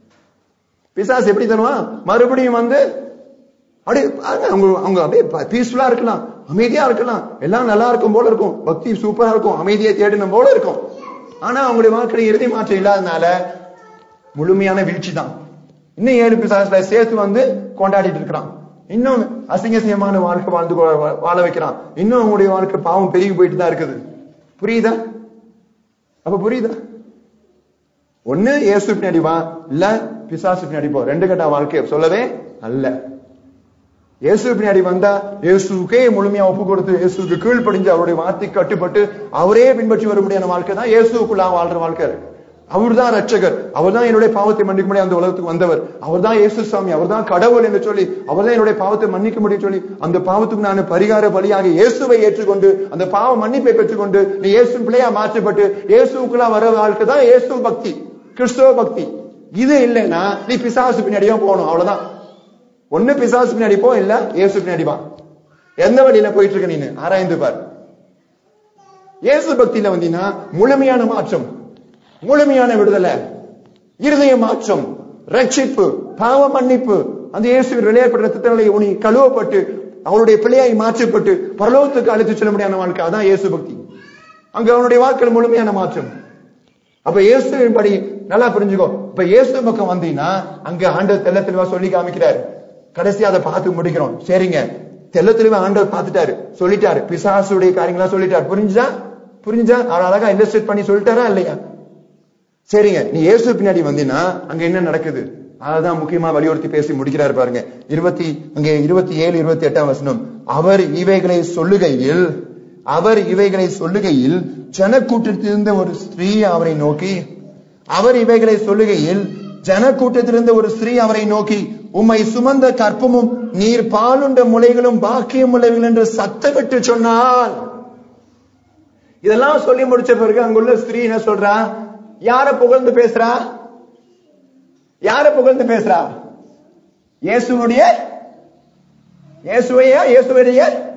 பிசாசு எப்படி தருவான் மறுபடியும் வந்து அப்படியே பாருங்க, அவங்க அவங்க அப்படியே பீஸ்ஃபுல்லா இருக்கலாம் அமைதியா இருக்கலாம் எல்லாம் நல்லா இருக்கும் போல இருக்கும் பக்தி சூப்பரா இருக்கும் அமைதியை தேடின போல இருக்கும் ஆனா அவங்களுடைய வாழ்க்கையில இறுதி மாற்றம் இல்லாதனால முழுமையான வீழ்ச்சி தான் இன்னும் ஏழு பிசாசுல சேர்த்து வந்து கொண்டாடிட்டு இருக்கிறான் இன்னும் அசிங்க அசிங்கமான வாழ்க்கை வாழ்ந்து கொ- வா- வாழ வைக்கிறான் இன்னும் அவங்களுடைய வாழ்க்கை பாவம் பெருகி போயிட்டு தான் இருக்குது புரியுதா அப்ப புரியுதா ஒண்ணு இயேசு பின்னாடி வா இல்ல பிசாசு பின்னாடி போ ரெண்டு கட்ட வாழ்க்கை சொல்லவே அல்ல இயேசு பின்னாடி வந்தா இயேசுக்கே முழுமையா ஒப்பு கொடுத்து இயேசுக்கு கீழ்ப்படிஞ்சு அவருடைய வார்த்தை கட்டுப்பட்டு அவரே பின்பற்றி வர முடியாத வாழ்க்கை தான் இயேசுக்குள்ளா வாழ்ற வாழ்க்கை அவர்தான் ரட்சகர் அவர்தான் என்னுடைய பாவத்தை மன்னிக்க முடியும் அந்த உலகத்துக்கு வந்தவர் அவர்தான் இயேசு சாமி அவர்தான் கடவுள் என்று சொல்லி அவர்தான் என்னுடைய பாவத்தை மன்னிக்க முடியும் சொல்லி அந்த பாவத்துக்கு நான் பரிகார பலியாக இயேசுவை ஏற்றுக்கொண்டு அந்த பாவ மன்னிப்பை பெற்றுக்கொண்டு நீ இயேசு பிள்ளையா மாற்றப்பட்டு இயேசுக்குள்ளா வர வாழ்க்கை தான் இயேசு பக்தி கிறிஸ்தவ பக்தி இது இல்லைன்னா நீ பிசாசு பின்னாடியே போகணும் அவ்வளவுதான் ஒண்ணு பிசாசு பின்னாடி போ இல்ல இயேசு பின்னாடி வா எந்த வழியில போயிட்டு இருக்க நீனு ஆராய்ந்து பார் இயேசு பக்தியில வந்தீங்கன்னா முழுமையான மாற்றம் முழுமையான விடுதலை இருதய மாற்றம் ரட்சிப்பு பாவ மன்னிப்பு அந்த இயேசுவின் விளையாட்டு ரத்தத்தினாலே உனி கழுவப்பட்டு அவருடைய பிள்ளையாய் மாற்றப்பட்டு பரலோகத்துக்கு அழைத்து செல்ல முடியாத வாழ்க்கை அதான் இயேசு பக்தி அங்க அவனுடைய வாழ்க்கையில் முழுமையான மாற்றம் அப்ப இயேசுவின் படி நல்லா புரிஞ்சுக்கோ இப்ப இயேசு பக்கம் வந்தீங்கன்னா அங்க ஆண்டவர் தெள்ள தெளிவா சொல்லி காமிக்கிறாரு கடைசியா அதை பார்த்து முடிக்கிறோம் சரிங்க தெள்ள தெளிவா ஆண்டவர் பார்த்துட்டாரு சொல்லிட்டாரு பிசாசுடைய காரியங்களா சொல்லிட்டாரு புரிஞ்சுதா புரிஞ்சுதா அவர் அழகா இல்லஸ்ட்ரேட் பண்ணி சொல்லிட்டாரா இல்லையா சரிங்க நீ இயேசு பின்னாடி வந்தீங்கன்னா அங்க என்ன நடக்குது அதான் முக்கியமா வலியுறுத்தி பேசி முடிக்கிறாரு பாருங்க இருபத்தி அங்கே இருபத்தி ஏழு இருபத்தி எட்டாம் வசனம் அவர் இவைகளை சொல்லுகையில் அவர் இவைகளை சொல்லுகையில் ஜனக்கூட்டத்திலிருந்த ஒரு ஸ்திரீ அவரை நோக்கி அவர் இவைகளை சொல்லுகையில் ஜனக்கூட்டத்திலிருந்த ஒரு ஸ்திரீ அவரை நோக்கி உம்மை சுமந்த கற்பமும் நீர் பாலுண்ட முளைகளும் பாக்கியம் உள்ளவைகள் என்று சத்தமிட்டு சொன்னால் இதெல்லாம் சொல்லி முடிச்ச பிறகு அங்குள்ள ஸ்திரீ என்ன சொல்றா யார புகழ்ந்து பேசுறா யார புகழ்ந்து பேசுறா இயேசுடைய இயேசுவையா இயேசுடைய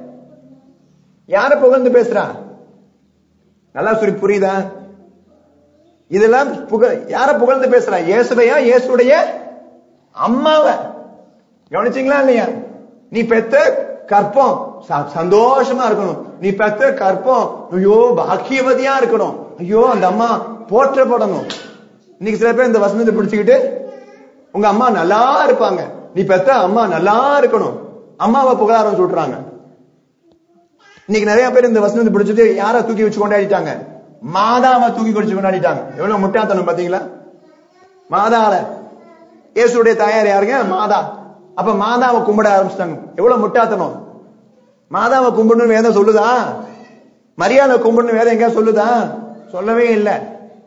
யார புகழ்ந்து பேசுறா நல்லா சொல்லி புரியுதா இதெல்லாம் புக யார புகழ்ந்து பேசுறா இயேசுவையா இயேசுடைய அம்மாவை கவனிச்சீங்களா இல்லையா நீ பெத்த கற்பம் ச- சந்தோஷமா இருக்கணும் நீ பெத்த கற்பம் ஐயோ பாக்கியவதியா இருக்கணும் ஐயோ அந்த அம்மா போற்றப்படணும் இன்னைக்கு சில பேர் இந்த வசனத்தை பிடிச்சுக்கிட்டு உங்க அம்மா நல்லா இருப்பாங்க நீ பெத்த அம்மா நல்லா இருக்கணும் அம்மாவை புகழாரம் சொல்றாங்க இன்னைக்கு நிறைய பேர் இந்த வசனத்தை பிடிச்சது யார தூக்கி வச்சு கொண்டாடிட்டாங்க மாதாவை தூக்கி குடிச்சு கொண்டாடிட்டாங்க எவ்வளவு முட்டாத்தனம் பாத்தீங்களா மாதால இயேசுடைய தாயார் யாருங்க மாதா அப்ப மாதாவை கும்பிட ஆரம்பிச்சிட்டாங்க எவ்வளவு முட்டாத்தனம் மாதாவை கும்பிடணும் வேதம் சொல்லுதா மரியாதை கும்பிடணும் வேதம் எங்க சொல்லுதா சொல்லவே இல்லை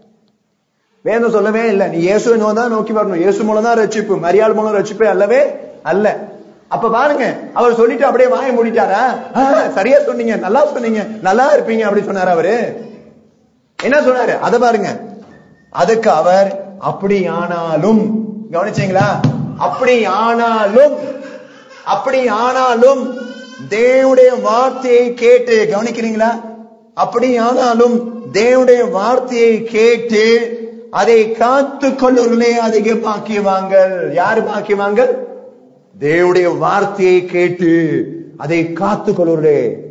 வேதம் சொல்லவே இல்லை நீ இயேசுவை நோ தான் நோக்கி வரணும் இயேசு மூலம் தான் ரட்சிப்பு மரியாள் மூலம் ரட்சிப்பே அல்லவே அல்ல அப்ப பாருங்க அவர் சொல்லிட்டு அப்படியே வாயை மூடிட்டாரா ஆ, சரியா சொன்னீங்க நல்லா சொன்னீங்க நல்லா இருப்பீங்க அப்படி சொன்னாரு அவரு என்ன சொன்னாரு அத பாருங்க அதுக்கு அவர் அப்படி ஆனாலும் கவனிச்சீங்களா அப்படி ஆனாலும் அப்படி ஆனாலும் தேவனுடைய வார்த்தையை கேட்டு கவனிக்கிறீங்களா அப்படி ஆனாலும் தேவனுடைய வார்த்தையை கேட்டு அதை காத்து கொள்ளுவர்களே அதிக பாக்கியவாங்கள் யாரு பாக்கியவாங்கள் தேவனுடைய வார்த்தையை கேட்டு அதை காத்து கொள்வர்களே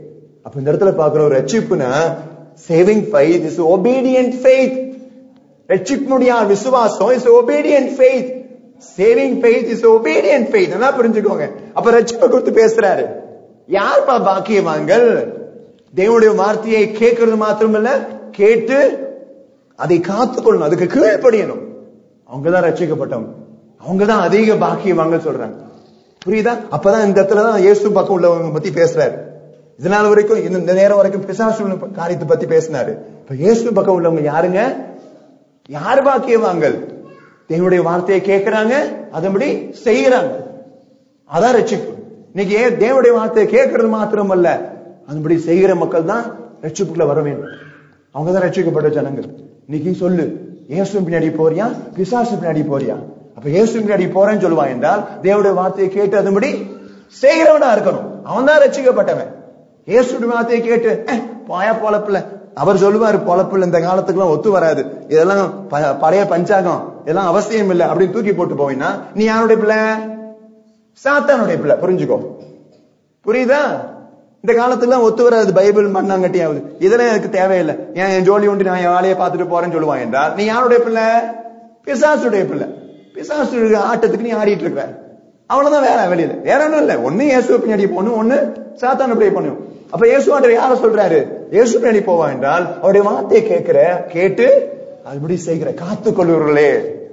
அப்ப இந்த இடத்துல பாக்குறோம் ரட்சிப்புனா saving faith is obedient faith ரட்சிப்பினுடைய விசுவாசம் is obedient faith saving faith is obedient faith நல்லா புரிஞ்சுக்கோங்க அப்ப ரட்சிப்பை குறித்து பேசுறாரு யார்ப்பா பாக்கியவான்கள் தேவனுடைய வார்த்தையை கேட்கறது மாத்திரமல்ல கேட்டு அதை காத்துக்கொள்ளணும் அதுக்கு கீழ்ப்படியணும் அவங்கதான் ரட்சிக்கப்பட்டவங்க அவங்கதான் அதிக பாக்கியவாங்க சொல்றாங்க புரியுதா அப்பதான் இந்த இடத்துல தான் இயேசு பக்கம் உள்ளவங்க பத்தி பேசுறாரு இதனால வரைக்கும் இந்த இந்த நேரம் வரைக்கும் பிசாசு காரியத்தை பத்தி பேசினாரு இப்ப இயேசு பக்கம் உள்ளவங்க யாருங்க யார் பாக்கியவாங்கள் தேவனுடைய வார்த்தையை கேட்கிறாங்க அதன்படி செய்யறாங்க அதான் ரட்சிப்பு இன்னைக்கு ஏன் தேவனுடைய வார்த்தையை கேட்கறது மாத்திரம் அல்ல அதன்படி செய்கிற மக்கள் தான் ரட்சிப்புக்குள்ள வர வேண்டும் அவங்க தான் ரட்சிக்கப்பட்ட ஜனங்கள் இன்னைக்கு சொல்லு இயேசு பின்னாடி போறியா பிசாசு பின்னாடி போறியா அப்ப இயேசு பின்னாடி போறேன்னு சொல்லுவான் என்றால் தேவனுடைய வார்த்தையை கேட்டு அதன்படி செய்கிறவனா இருக்கணும் அவன் தான் ரட்சிக்கப்பட்டவன் இயேசுடைய வார்த்தையை கேட்டு "அஹ், போயா பொழப்புல அவர் சொல்லுவாரு பொழப்புல இந்த காலத்துக்குலாம் ஒத்து வராது இதெல்லாம் ப- பழைய பஞ்சாங்கம் இதெல்லாம் அவசியம் இல்லை அப்படின்னு தூக்கி போட்டு போவீங்கன்னா நீ யாருடைய பிள்ளை சாத்தானுடைய பிள்ளை புரிஞ்சுக்கோ புரியுதா இந்த காலத்துல ஒத்து வராது பைபிள் மண்ணாங்கட்டி ஆகுது இதெல்லாம் எனக்கு தேவையில்லை ஏன் என் ஜோலி உண்டு நான் என் வேலையை பார்த்துட்டு போறேன்னு சொல்லுவான் என்றால் நீ யாருடைய பிள்ளை பிசாசுடைய பிள்ளை பிசாசு ஆட்டத்துக்கு நீ ஆடிட்டு இருக்கிற அவ்வளவுதான் வேற வெளியில வேற ஒண்ணும் இல்ல ஒண்ணு இயேசு பின்னாடி போகணும் ஒண்ணு சாத்தான் அப்படியே பண்ணணும் அப்ப இயேசுவாண்டர் யார சொல்றாரு இயேசு பின்னாடி போவா என்றால் அவருடைய வார்த்தையை கேட்கிற கேட்டு அதுபடி செய்கிற காத்துக்கொள்ளுவர்களே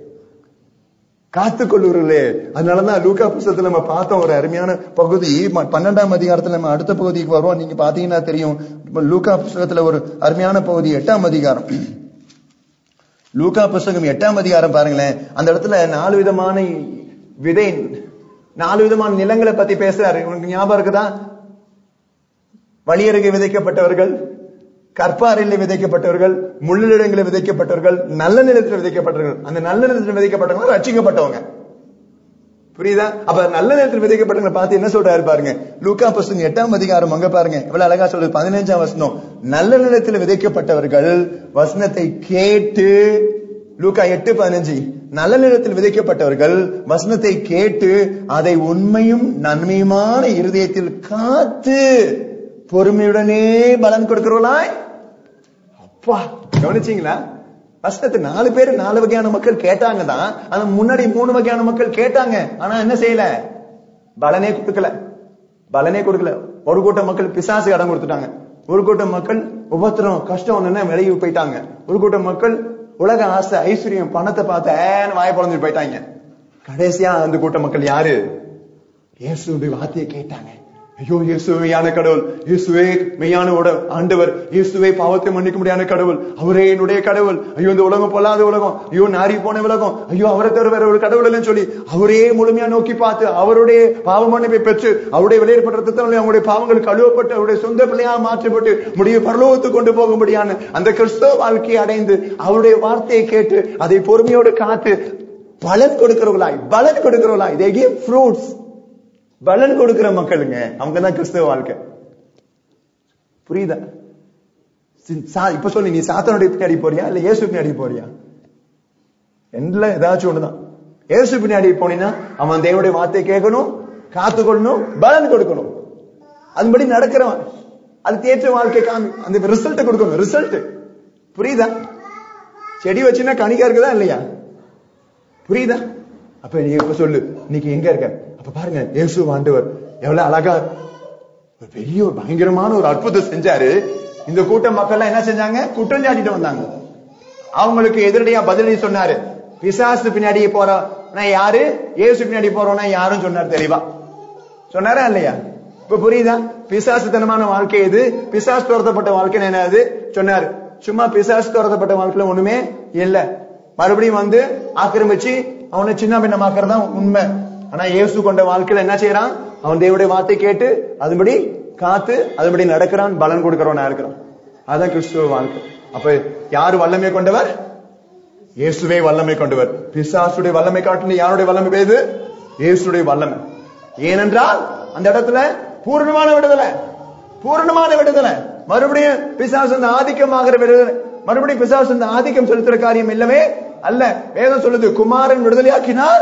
காத்துக்கொள்ளுவர்களே அதனாலதான் லூக்கா புஸ்தகத்துல நம்ம பார்த்தோம் ஒரு அருமையான பகுதி ம- பன்னெண்டாம் அதிகாரத்துல நம்ம அடுத்த பகுதிக்கு வருவோம் நீங்க பாத்தீங்கன்னா தெரியும் இப்ப லூக்கா புஸ்தகத்துல ஒரு அருமையான பகுதி எட்டாம் அதிகாரம் லூக்கா புஸ்தகம் எட்டாம் அதிகாரம் பாருங்களேன் அந்த இடத்துல நாலு விதமான விதை நாலு விதமான நிலங்களை பத்தி பேசுறாரு உனக்கு ஞாபகம் இருக்குதா வழியருகே விதைக்கப்பட்டவர்கள் கற்பாரில் விதைக்கப்பட்டவர்கள் முள்ளிடங்களில் விதைக்கப்பட்டவர்கள் நல்ல நிலத்தில் விதைக்கப்பட்டவர்கள் அந்த நல்ல நிலத்தில் விதைக்கப்பட்டவங்க ரட்சிக்கப்பட்டவங்க புரியுதா அப்ப நல்ல நேரத்தில் விதைக்கப்பட்டவங்களை பார்த்து என்ன சொல்றாரு பாருங்க லூக்கா புஸ்தகம் எட்டாம் அதிகாரம் அங்க பாருங்க எவ்வளவு அழகா சொல்றது பதினஞ்சாம் வசனம் நல்ல நிலத்தில் விதைக்கப்பட்டவர்கள் வசனத்தை கேட்டு லூக்கா எட்டு பதினஞ்சு நல்ல நிலத்தில் விதைக்கப்பட்டவர்கள் வசனத்தை கேட்டு அதை உண்மையும் நன்மையுமான இருதயத்தில் காத்து பொறுமையுடனே பலன் கொடுக்கிறவர்களாய் அப்பா கவனிச்சீங்களா வசனத்தை நாலு பேர் நாலு வகையான மக்கள் கேட்டாங்க தான் ஆனா முன்னாடி மூணு வகையான மக்கள் கேட்டாங்க ஆனா என்ன செய்யல பலனே கொடுக்கல பலனே கொடுக்கல ஒரு கூட்டம் மக்கள் பிசாசு இடம் கொடுத்துட்டாங்க ஒரு கூட்டம் மக்கள் உபத்திரம் கஷ்டம் ஒண்ணுன்னா விலகி போயிட்டாங்க ஒரு கூட்டம் மக்கள் உலக ஆசை ஐஸ்வர்யம் பணத்தை பார்த்து ஏன்னு வாய பிறந்து போயிட்டாங்க கடைசியா அந்த கூட்ட மக்கள் யாரு இயேசுடைய வார்த்தையை கேட்டாங்க ஐயோ இயேசுவே மெய்யான கடவுள் இயேசுவே மெய்யான உட ஆண்டவர் இயேசுவே பாவத்தை மன்னிக்க முடியாத கடவுள் அவரே என்னுடைய கடவுள் ஐயோ இந்த உலகம் பொல்லாத உலகம் ஐயோ நாரி போன உலகம் ஐயோ அவரை தவிர வேற ஒரு கடவுள் இல்லைன்னு சொல்லி அவரே முழுமையா நோக்கி பார்த்து அவருடைய பாவ மன்னிப்பை பெற்று அவருடைய வெளியேற்பட்ட ரத்தத்தால் அவருடைய பாவங்கள் கழுவப்பட்டு அவருடைய சொந்த பிள்ளையாக மாற்றப்பட்டு முடிய பரலோகத்துக்கு கொண்டு போகும்படியான அந்த கிறிஸ்தவ வாழ்க்கையை அடைந்து அவருடைய வார்த்தையை கேட்டு அதை பொறுமையோடு காத்து பலன் கொடுக்கிறவர்களாய் பலன் கொடுக்கிறவர்களாய் they give fruits பலன் கொடுக்கிற மக்களுங்க அவங்க தான் கிறிஸ்தவ வாழ்க்கை புரியுதா சி- சா- இப்ப சொல்லு நீ சாத்தனுடைய பின்னாடி போறியா இல்ல இயேசு பின்னாடி போறியா எண்ட்ல ஏதாச்சும் ஒண்ணுதான் இயேசு பின்னாடி போனீங்கன்னா அவன் தேவனுடைய வார்த்தையை கேட்கணும் காத்துக்கொள்ளணும் பலன் கொடுக்கணும் அதுபடி நடக்கிறவன் அதுக்கு ஏற்ற வாழ்க்கை காமி அந்த ரிசல்ட் கொடுக்கணும் ரிசல்ட் புரியுதா செடி வச்சுன்னா கணிக்கா இருக்குதா இல்லையா புரியுதா அப்ப நீ இப்ப சொல்லு இன்னைக்கு எங்க இருக்க அப்ப பாருங்க இயேசு ஆண்டவர் எவ்வளவு அழகா ஒரு பெரிய ஒரு பயங்கரமான ஒரு அற்புதம் செஞ்சாரு இந்த கூட்ட மக்கள் என்ன செஞ்சாங்க குற்றம் சாட்டிட்டு வந்தாங்க அவங்களுக்கு எதிரடியா பதிலடி சொன்னாரு பிசாசு பின்னாடி போறோம்னா யாரு இயேசு பின்னாடி போறோம்னா யாரும் சொன்னார் தெளிவா சொன்னாரா இல்லையா இப்ப புரியுதா பிசாசுத்தனமான வாழ்க்கை இது பிசாசு துரத்தப்பட்ட வாழ்க்கை என்னது சொன்னாரு சும்மா பிசாசு துரத்தப்பட்ட வாழ்க்கையில ஒண்ணுமே இல்ல மறுபடியும் வந்து ஆக்கிரமிச்சு அவனை சின்ன பின்னமாக்குறது தான் உண்மை ஆனா இயேசு கொண்ட வாழ்க்கையில என்ன செய்யறான் அவன் தேவனுடைய வார்த்தை கேட்டு அதுபடி காத்து அதுபடி நடக்கிறான் பலன் கொடுக்கிறவனா இருக்கிறான் அதான் கிறிஸ்துவ வாழ்க்கை அப்ப யாரு வல்லமை கொண்டவர் இயேசுவே வல்லமை கொண்டவர் பிசாசுடைய வல்லமை காட்டின யாருடைய வல்லமை பேது இயேசுடைய வல்லமை ஏனென்றால் அந்த இடத்துல பூர்ணமான விடுதலை பூர்ணமான விடுதலை மறுபடியும் பிசாசு அந்த ஆதிக்கமாகிற விடுதலை மறுபடியும் பிசாசு அந்த ஆதிக்கம் செலுத்துற காரியம் இல்லவே அல்ல வேதம் சொல்லுது குமாரன் விடுதலையாக்கினால்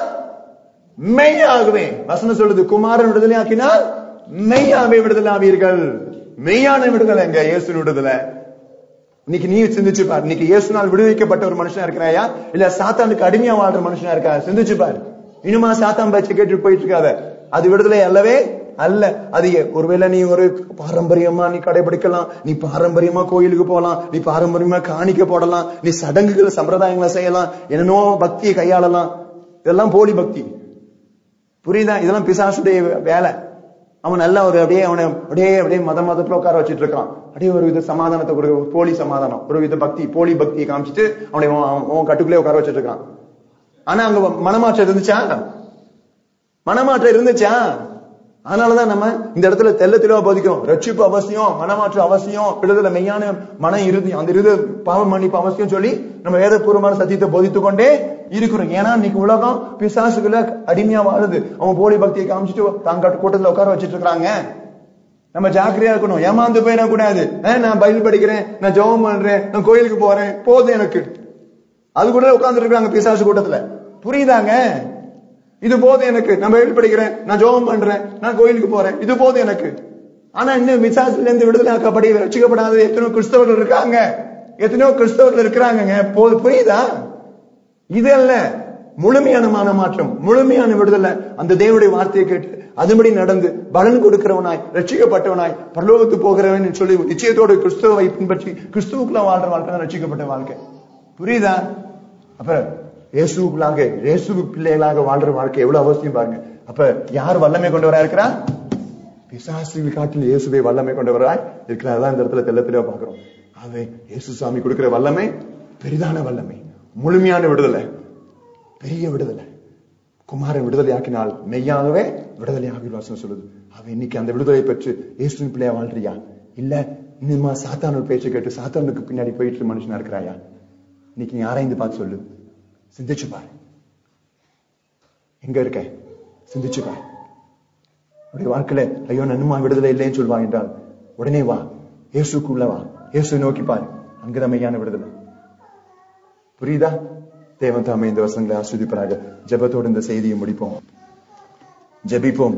மெய்யாகவே வசனம் சொல்லுது குமாரன் விடுதலையாக்கினால் மெய்யாகவே விடுதலை ஆவீர்கள் மெய்யான விடுதலை எங்க இயேசு விடுதலை இன்னைக்கு நீ சிந்திச்சு பாரு இன்னைக்கு இயேசுனால் விடுவிக்கப்பட்ட ஒரு மனுஷனா இருக்கிறாயா இல்ல சாத்தானுக்கு அடிமையா வாழ்ற மனுஷனா இருக்கா சிந்திச்சு பாரு இனிமா சாத்தான் பேச்ச கேட்டு போயிட்டு இருக்காத அது விடுதலை அல்லவே அல்ல அது எ- ஒருவேளை நீ ஒரு பாரம்பரியமா நீ கடைபிடிக்கலாம் நீ பாரம்பரியமா கோயிலுக்கு போகலாம் நீ பாரம்பரியமா காணிக்க போடலாம் நீ சடங்குகள் சம்பிரதாயங்களை செய்யலாம் என்னென்னோ பக்தியை கையாளலாம் இதெல்லாம் போலி பக்தி புரியுதா இதெல்லாம் பிசாசுடைய வேலை அவன் நல்லா ஒரு அப்படியே அவனை அப்படியே அப்படியே மத மதத்துல உட்கார வச்சிட்டு இருக்கான் அப்படியே ஒரு வித சமாதானத்தை கொடுக்க ஒரு போலி சமாதானம் ஒரு வித பக்தி போலி பக்தியை காமிச்சிட்டு அவனை அவன் அவன் அவன் கட்டுக்குள்ளே உட்கார வச்சிட்டு இருக்கான் ஆனா அங்க மனமாற்றம் இருந்துச்சா மனமாற்றம் இருந்துச்சா அதனாலதான் நம்ம இந்த இடத்துல தெள்ள தெளிவா போதிக்கிறோம் ரட்சிப்பு அவசியம் மனமாற்றம் அவசியம் விடுதலை மெய்யான மன இறுதி அந்த இறுதி பாவம் மன்னிப்பு அவசியம் சொல்லி நம்ம வேதபூர்வமான சத்தியத்தை போதித்துக் கொண்டே இருக்கிறோம் ஏன்னா இன்னைக்கு உலகம் பிசாசுகளை அடிமையா வாழுது அவன் போலி பக்தியை காமிச்சிட்டு தாங்க கூட்டத்துல உட்கார வச்சிட்டு இருக்காங்க நம்ம ஜாக்கிரதையா இருக்கணும் ஏமாந்து போயிட கூடாது அஹ், நான் பைபிள் படிக்கிறேன் நான் ஜெபம் பண்றேன் நான் கோயிலுக்கு போறேன் போதும் எனக்கு அது கூட உட்கார்ந்து இருக்காங்க பிசாசு கூட்டத்துல புரியுதாங்க இது போதும் எனக்கு நான் பைபிள் படிக்கிறேன் நான் ஜெபம் பண்றேன் நான் கோயிலுக்கு போறேன் இது போதும் எனக்கு ஆனா இன்னும் விசாசத்துல இருந்து விடுதலை ஆக்கப்படி ரட்சிக்கப்படாத எத்தனையோ கிறிஸ்தவர்கள் இருக்காங்க எத்தனையோ கிறிஸ்தவர்கள் இருக்கிறாங்கங்க போது புரியுதா இது அல்ல முழுமையான மாற்றம் முழுமையான விடுதலை அந்த தேவனுடைய வார்த்தையை கேட்டு அதுபடி நடந்து பலன் கொடுக்கிறவனாய் ரட்சிக்கப்பட்டவனாய் பரலோகத்து போகிறவன் சொல்லி நிச்சயத்தோடு கிறிஸ்துவை பின்பற்றி கிறிஸ்துவுக்குள்ள வாழ்ற வாழ்க்கை தான் ரட்சிக்கப்பட்ட வாழ்க்கை புரியுதா அப்ப இயேசுக்குள்ளாக இயேசு பிள்ளைகளாக வாழ்ற வாழ்க்கை எவ்வளவு அவசியம் பாருங்க அப்ப யார் வல்லமை கொண்டவரா இருக்கிறா பிசாசு காட்டில் இயேசுவை வல்லமை கொண்டவராய் இருக்கிறார் அதான் இந்த இடத்துல தெள்ள தெளிவா பாக்குறோம் அவன் இயேசு சாமி கொடுக்கிற வல்லமை பெரிதான வல்லமை முழுமையான விடுதலை பெரிய விடுதலை குமாரன் விடுதலை ஆக்கினால் மெய்யாகவே விடுதலை ஆகிடுவாசம் சொல்லுது அவன் இன்னைக்கு அந்த விடுதலை பெற்று இயேசுவின் பிள்ளையா வாழ்றியா இல்ல இன்னுமா சாத்தானு பேச்சை கேட்டு சாத்தானுக்கு பின்னாடி போயிட்டு மனுஷனா இருக்கிறாயா இன்னைக்கு நீ ஆராய்ந்து பார்த்து சொல்லு சிந்திச்சு பாரு எங்க இருக்க சிந்திச்சு பாரு உடைய வாழ்க்கையில ஐயோ நன்னுமா விடுதலை இல்லைன்னு சொல்வா என்றால் உடனே வா இயேசுக்குள்ள வா இயேசு நோக்கி பாரு அங்குதான் மெய்யான விடுதலை புரியுதா தேவன் தாமே இந்த வசனங்களை ஆஸ்வதிப்பராக ஜெபத்தோடு இந்த செய்தியை முடிப்போம் ஜெபிப்போம்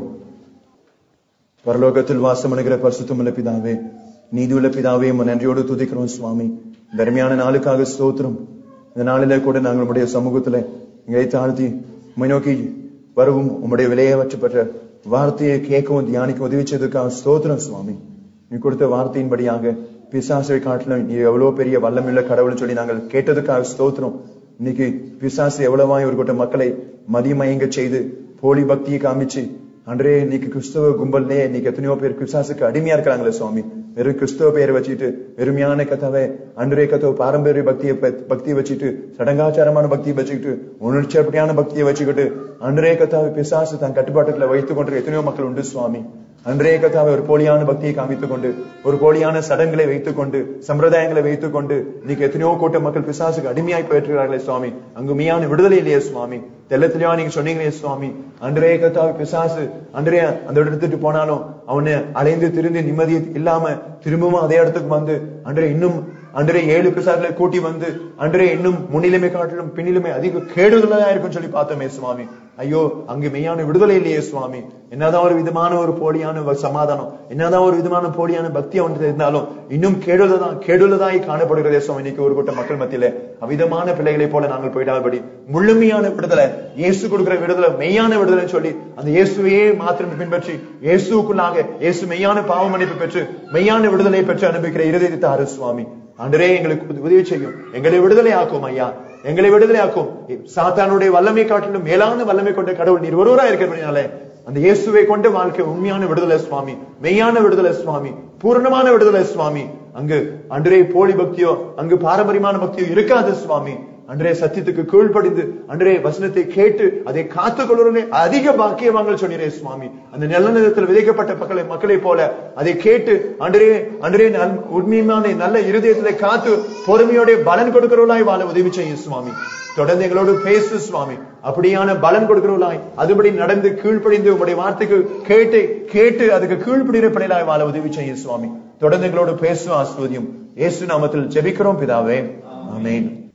பரலோகத்தில் வாசம் அணுகிற பரிசுத்தமுள்ள பிதாவே நீதியுள்ள பிதாவே உம்மை நன்றியோடு துதிக்கிறோம் சுவாமி தர்மையான நாளுக்காக ஸ்தோத்திரம் இந்த நாளில கூட நாங்கள் உம்முடைய சமூகத்துல எங்களை தாழ்த்தி உம்மை நோக்கி வரவும் உம்முடைய விலையவற்றப்பட்ட வார்த்தையை கேட்கவும் தியானிக்கவும் உதவி செய்ததுக்காக ஸ்தோத்திரம் சுவாமி நீ கொடுத்த வார்த்தையின்படியாக பிசாசை காட்டிலும் நீ எவ்வளவு பெரிய வல்லமுள்ள கடவுள்னு சொல்லி நாங்கள் கேட்டதுக்காக ஸ்தோத்திரம் இன்னைக்கு பிசாசு எவ்வளவாய் ஒரு கூட்ட மக்களை மதிமயங்க செய்து போலி பக்தியை காமிச்சு அன்றே இன்னைக்கு கிறிஸ்தவ கும்பல்லே இன்னைக்கு எத்தனையோ பேர் கிறிஸ்தாசுக்கு அடிமையா இருக்கிறாங்களே சுவாமி வெறும் கிறிஸ்தவ பெயரை வச்சுட்டு வெறுமையான கதவை அன்றே கதவை பாரம்பரிய பக்தியை ப- பக்தியை வச்சுட்டு சடங்காச்சாரமான பக்தியை வச்சுக்கிட்டு உணர்ச்சியான பக்தியை வச்சுக்கிட்டு அன்றே கதாவை பிசாசு தன் கட்டுப்பாட்டுல வைத்துக் கொண்டு எத்தனையோ மக்கள் உண்டு சுவாமி அன்றே கதாவை ஒரு போலியான பக்தியை காமித்துக் கொண்டு ஒரு போலியான சடங்குகளை வைத்துக் கொண்டு சம்பிரதாயங்களை வைத்துக் கொண்டு இன்னைக்கு எத்தனையோ கூட்ட மக்கள் பிசாசுக்கு அடிமையாய் போயிட்டுகிறார்களே சுவாமி அங்கு மெய்யான விடுதலை இல்லையே சுவாமி தெல்ல தெளிவா நீங்க சொன்னீங்களே சுவாமி அன்றே கத்தாவை பிசாசு அன்றே அந்த இடத்துக்கு போனாலும் அவனை அலைந்து திரிந்து நிம்மதி இல்லாம திரும்பவும் அதே இடத்துக்கு வந்து அன்றே இன்னும் அன்றே ஏழு பிசாசுகளை கூட்டி வந்து அன்றே இன்னும் முன்னிலைமை காட்டிலும் பின்னிலைமை அதிக கேடுதலா இருக்கும்னு சொல்லி பார்த்தோமே சுவாமி ஐயோ அங்கு மெய்யான விடுதலை இல்லையே சுவாமி என்னதான் ஒரு விதமான ஒரு போலியான வ- சமாதானம் என்னதான் ஒரு விதமான போலியான பக்தி அவனுக்கு இருந்தாலும் இன்னும் கேடுலதான் கேடுலதாய் காணப்படுகிறதே சுவாமி இன்னைக்கு ஒரு கூட்ட மக்கள் மத்தியில அவிதமான பிள்ளைகளை போல நாங்கள் போயிடாதபடி முழுமையான விடுதலை இயேசு கொடுக்கிற விடுதலை மெய்யான விடுதலை சொல்லி அந்த இயேசுவையே மாத்திரம் பின்பற்றி இயேசுக்குள்ளாக இயேசு மெய்யான பாவ மன்னிப்பு பெற்று மெய்யான விடுதலை பெற்று அனுபவிக்கிற இருதயத்தை தாரு சுவாமி ஆண்டரே எங்களுக்கு உத- உதவி செய்யும் எங்களை விடுதலை ஆக்கும் ஐயா எங்களை விடுதலை ஆக்கும் சாத்தானுடைய வல்லமை காட்டிலும் மேலான வல்லமை கொண்ட கடவுள் நீர் ஒருவரா இருக்கிறபடினாலே அந்த இயேசுவை கொண்ட வாழ்க்கை உண்மையான விடுதலை சுவாமி மெய்யான விடுதலை சுவாமி பூரணமான விடுதலை சுவாமி அங்கு அன்றே போலி பக்தியோ அங்கு பாரம்பரியமான பக்தியோ இருக்காது சுவாமி அன்றே சத்தியத்துக்கு கீழ்ப்படிந்து அன்றே வசனத்தை கேட்டு அதை காத்துக் கொள்வதே அதிக பாக்கியவாங்கள் சொன்னீரே சுவாமி அந்த நல்ல நிலத்தில் விதைக்கப்பட்ட மக்களை மக்களை போல அதை கேட்டு அன்றே அன்றே நல்- உண்மையான நல்ல இருதயத்திலே காத்து பொறுமையோட பலன் கொடுக்கிறவர்களாய் வாழ உதவி செய்யும் சுவாமி தொடர்ந்து எங்களோடு பேசு சுவாமி அப்படியான பலன் கொடுக்கிறவர்களாய் அதுபடி நடந்து கீழ்ப்படிந்து உங்களுடைய வார்த்தைக்கு கேட்டு கேட்டு அதுக்கு கீழ்ப்படிகிற பிள்ளைகளாய் வாழ உதவி செய்யும் சுவாமி தொடர்ந்து எங்களோடு பேசும் ஆஸ்வதியும் இயேசு நாமத்தில் ஜெபிக்கிறோம் பிதாவே ஆமென்